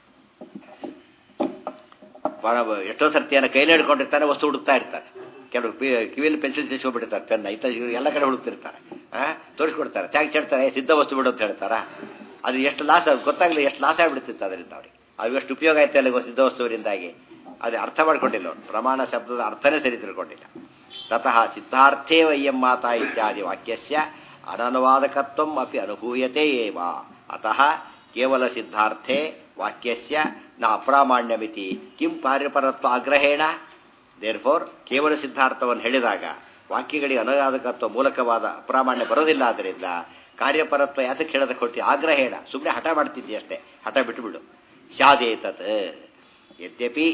ಎಷ್ಟೋ ಸರ್ತಿಯನ್ನು ಕೈಲಿ ಹಿಡ್ಕೊಂಡಿರ್ತಾನೆ ವಸ್ತು ಹುಡುಕ್ತಾ ಇರ್ತಾರೆ ಕೆಲವರು ಕಿವಿಯಲ್ಲಿ ಪೆನ್ಸಿಲ್ ಸಿಸ್ಕೊಂಡ್ಬಿಟ್ಟಿರ್ತಾರೆ ಪೆನ್ ಐತ ಎಲ್ಲ ಕಡೆ ಹುಡುಕ್ತಿರ್ತಾರೆ ತೋರಿಸ್ಕೊಡ್ತಾರೆ ಥ್ಯಾಂಕ್ಸ್ ಹೇಳ್ತಾರೆ ಸಿದ್ಧ ವಸ್ತು ಬಿಡು ಅಂತ ಹೇಳ್ತಾರ ಅದು ಎಷ್ಟು ಲಾಸ್ ಗೊತ್ತಾಗಲಿ ಎಷ್ಟು ಲಾಸ್ ಆಗಿಬಿಡ್ತಿತ್ತು ಅದರಿಂದ ಅವ್ರಿಗೆ ಅದು ಎಷ್ಟು ಉಪಯೋಗ ಆಯ್ತು ಅಲ್ಲಿ ಸಿದ್ಧ ವಸ್ತುವಿನಿಂದಾಗಿ ಅದು ಅರ್ಥ ಮಾಡ್ಕೊಂಡಿಲ್ಲ ಅವ್ನು ಪ್ರಮಾಣ ಶಬ್ದದ ಅರ್ಥನೇ ಸರಿ ತಿಳ್ಕೊಂಡಿಲ್ಲ ತತಃ ಸಿದ್ಧಾರ್ಥೇ ವಯ್ಯಂ ಮಾತಾ ಇತ್ಯಾದಿ ವಾಕ್ಯಸ್ಯ ಅನನುವಾದಕತ್ವಂ ಅಪಿ ಅನುಭೂಯತೆ ಏವ ಅತಃ ಕೇವಲ ಸಿದ್ಧಾರ್ಥೆ ವಾಕ್ಯಸ್ಯ ನ ಅಪ್ರಾಮಾಣ್ಯಮಿತಿ ಕಿಂ ಕಾರ್ಯಪರತ್ವ ಆಗ್ರಹೇಣ ದೇರ್ಫೋರ್ ಕೇವಲ ಸಿದ್ಧಾರ್ಥವನ್ನು ಹೇಳಿದಾಗ ವಾಕ್ಯಗಳಿಗೆ ಅನುವಾದಕತ್ವ ಮೂಲಕವಾದ ಅಪ್ರಾಮಾಣ್ಯ ಬರೋದಿಲ್ಲ ಆದ್ದರಿಂದ ಕಾರ್ಯಪರತ್ವ ಯಾತಕ್ಕೆ ಹೇಳೋದಕ್ಕೆ ಕೊಡ್ತೀವಿ ಆಗ್ರಹೇಣ ಸುಮ್ಮನೆ ಹಠ ಮಾಡ್ತಿದ್ದಿ ಅಷ್ಟೇ ಹಠ ಬಿಟ್ಟುಬಿಡು ಸ್ಯಾದೇತತ್ ಯದ್ಯಪಿ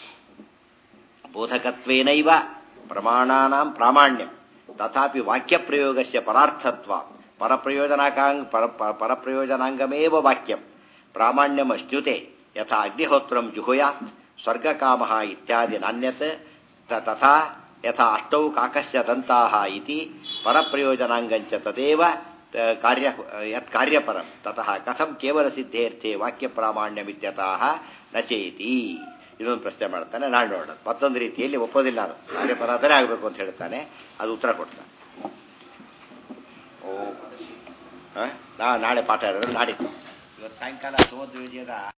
ಬೋಧಕತ್ವೇನೈವ ಪ್ರಮಾಣಾನಾಂ ಪ್ರಾಮಾಣ್ಯಂ ತಥಾಪಿ ವಾಕ್ಯ ಪ್ರಯೋಗಸ್ಯ ಪರಾರ್ಥತ್ವ ಪರಪ್ರಯೋಜನಾಕಾಂಗ ಪರ ಪರಪ್ರಯೋಜನಾಂಗಮೇವ ವಾಕ್ಯಂ ಪ್ರಾಮಾಣ್ಯಂ ಅಶ್ನುತೆ ಯಥಾ ಅಗ್ನಿಹೋತ್ರಂ ಜುಹುಯಾತ್ ಸ್ವರ್ಗಕಾಮಃ ಇತ್ಯಾದಿ ನಾಣ್ಯತ್ ತಥಾ ಯಥಾ ಅಷ್ಟೌ ಕಾಕಸ್ಯ ದಂತಾಹ ಇತಿ ಪರಪ್ರಯೋಜನಾಂಗಂಚ ತದೇವ ಕಾರ್ಯ ಯತ್ ಕಾರ್ಯಪರಂ ತತಃ ಕಥಂ ಕೇವಲ ಸಿದ್ಧೇರ್ಥೆ ವಾಕ್ಯ ಪ್ರಾಮಾಣ್ಯಮಿತ್ಯತಃ ನಚೇತಿ ಇದೊಂದು ಪ್ರಶ್ನೆ ಮಾಡ್ತಾನೆ ನಾಳೆ ನೋಡೋಣ ಮತ್ತೊಂದು ರೀತಿಯಲ್ಲಿ ಒಪ್ಪೋದಿಲ್ಲ ನಾನು ಕಾರ್ಯಪರಾಧನೇ ಆಗಬೇಕು ಅಂತ ಹೇಳ್ತಾನೆ ಅದು ಉತ್ತರ ಕೊಡ್ತಾನೆ ಓ ನಾ ನಾಳೆ ಪಾಠ ಇರೋದು ನಾಡಿದ್ದು ಇವತ್ತು ಸಾಯಂಕಾಲ ಸುಮಧ್ವ ವಿಜಯದ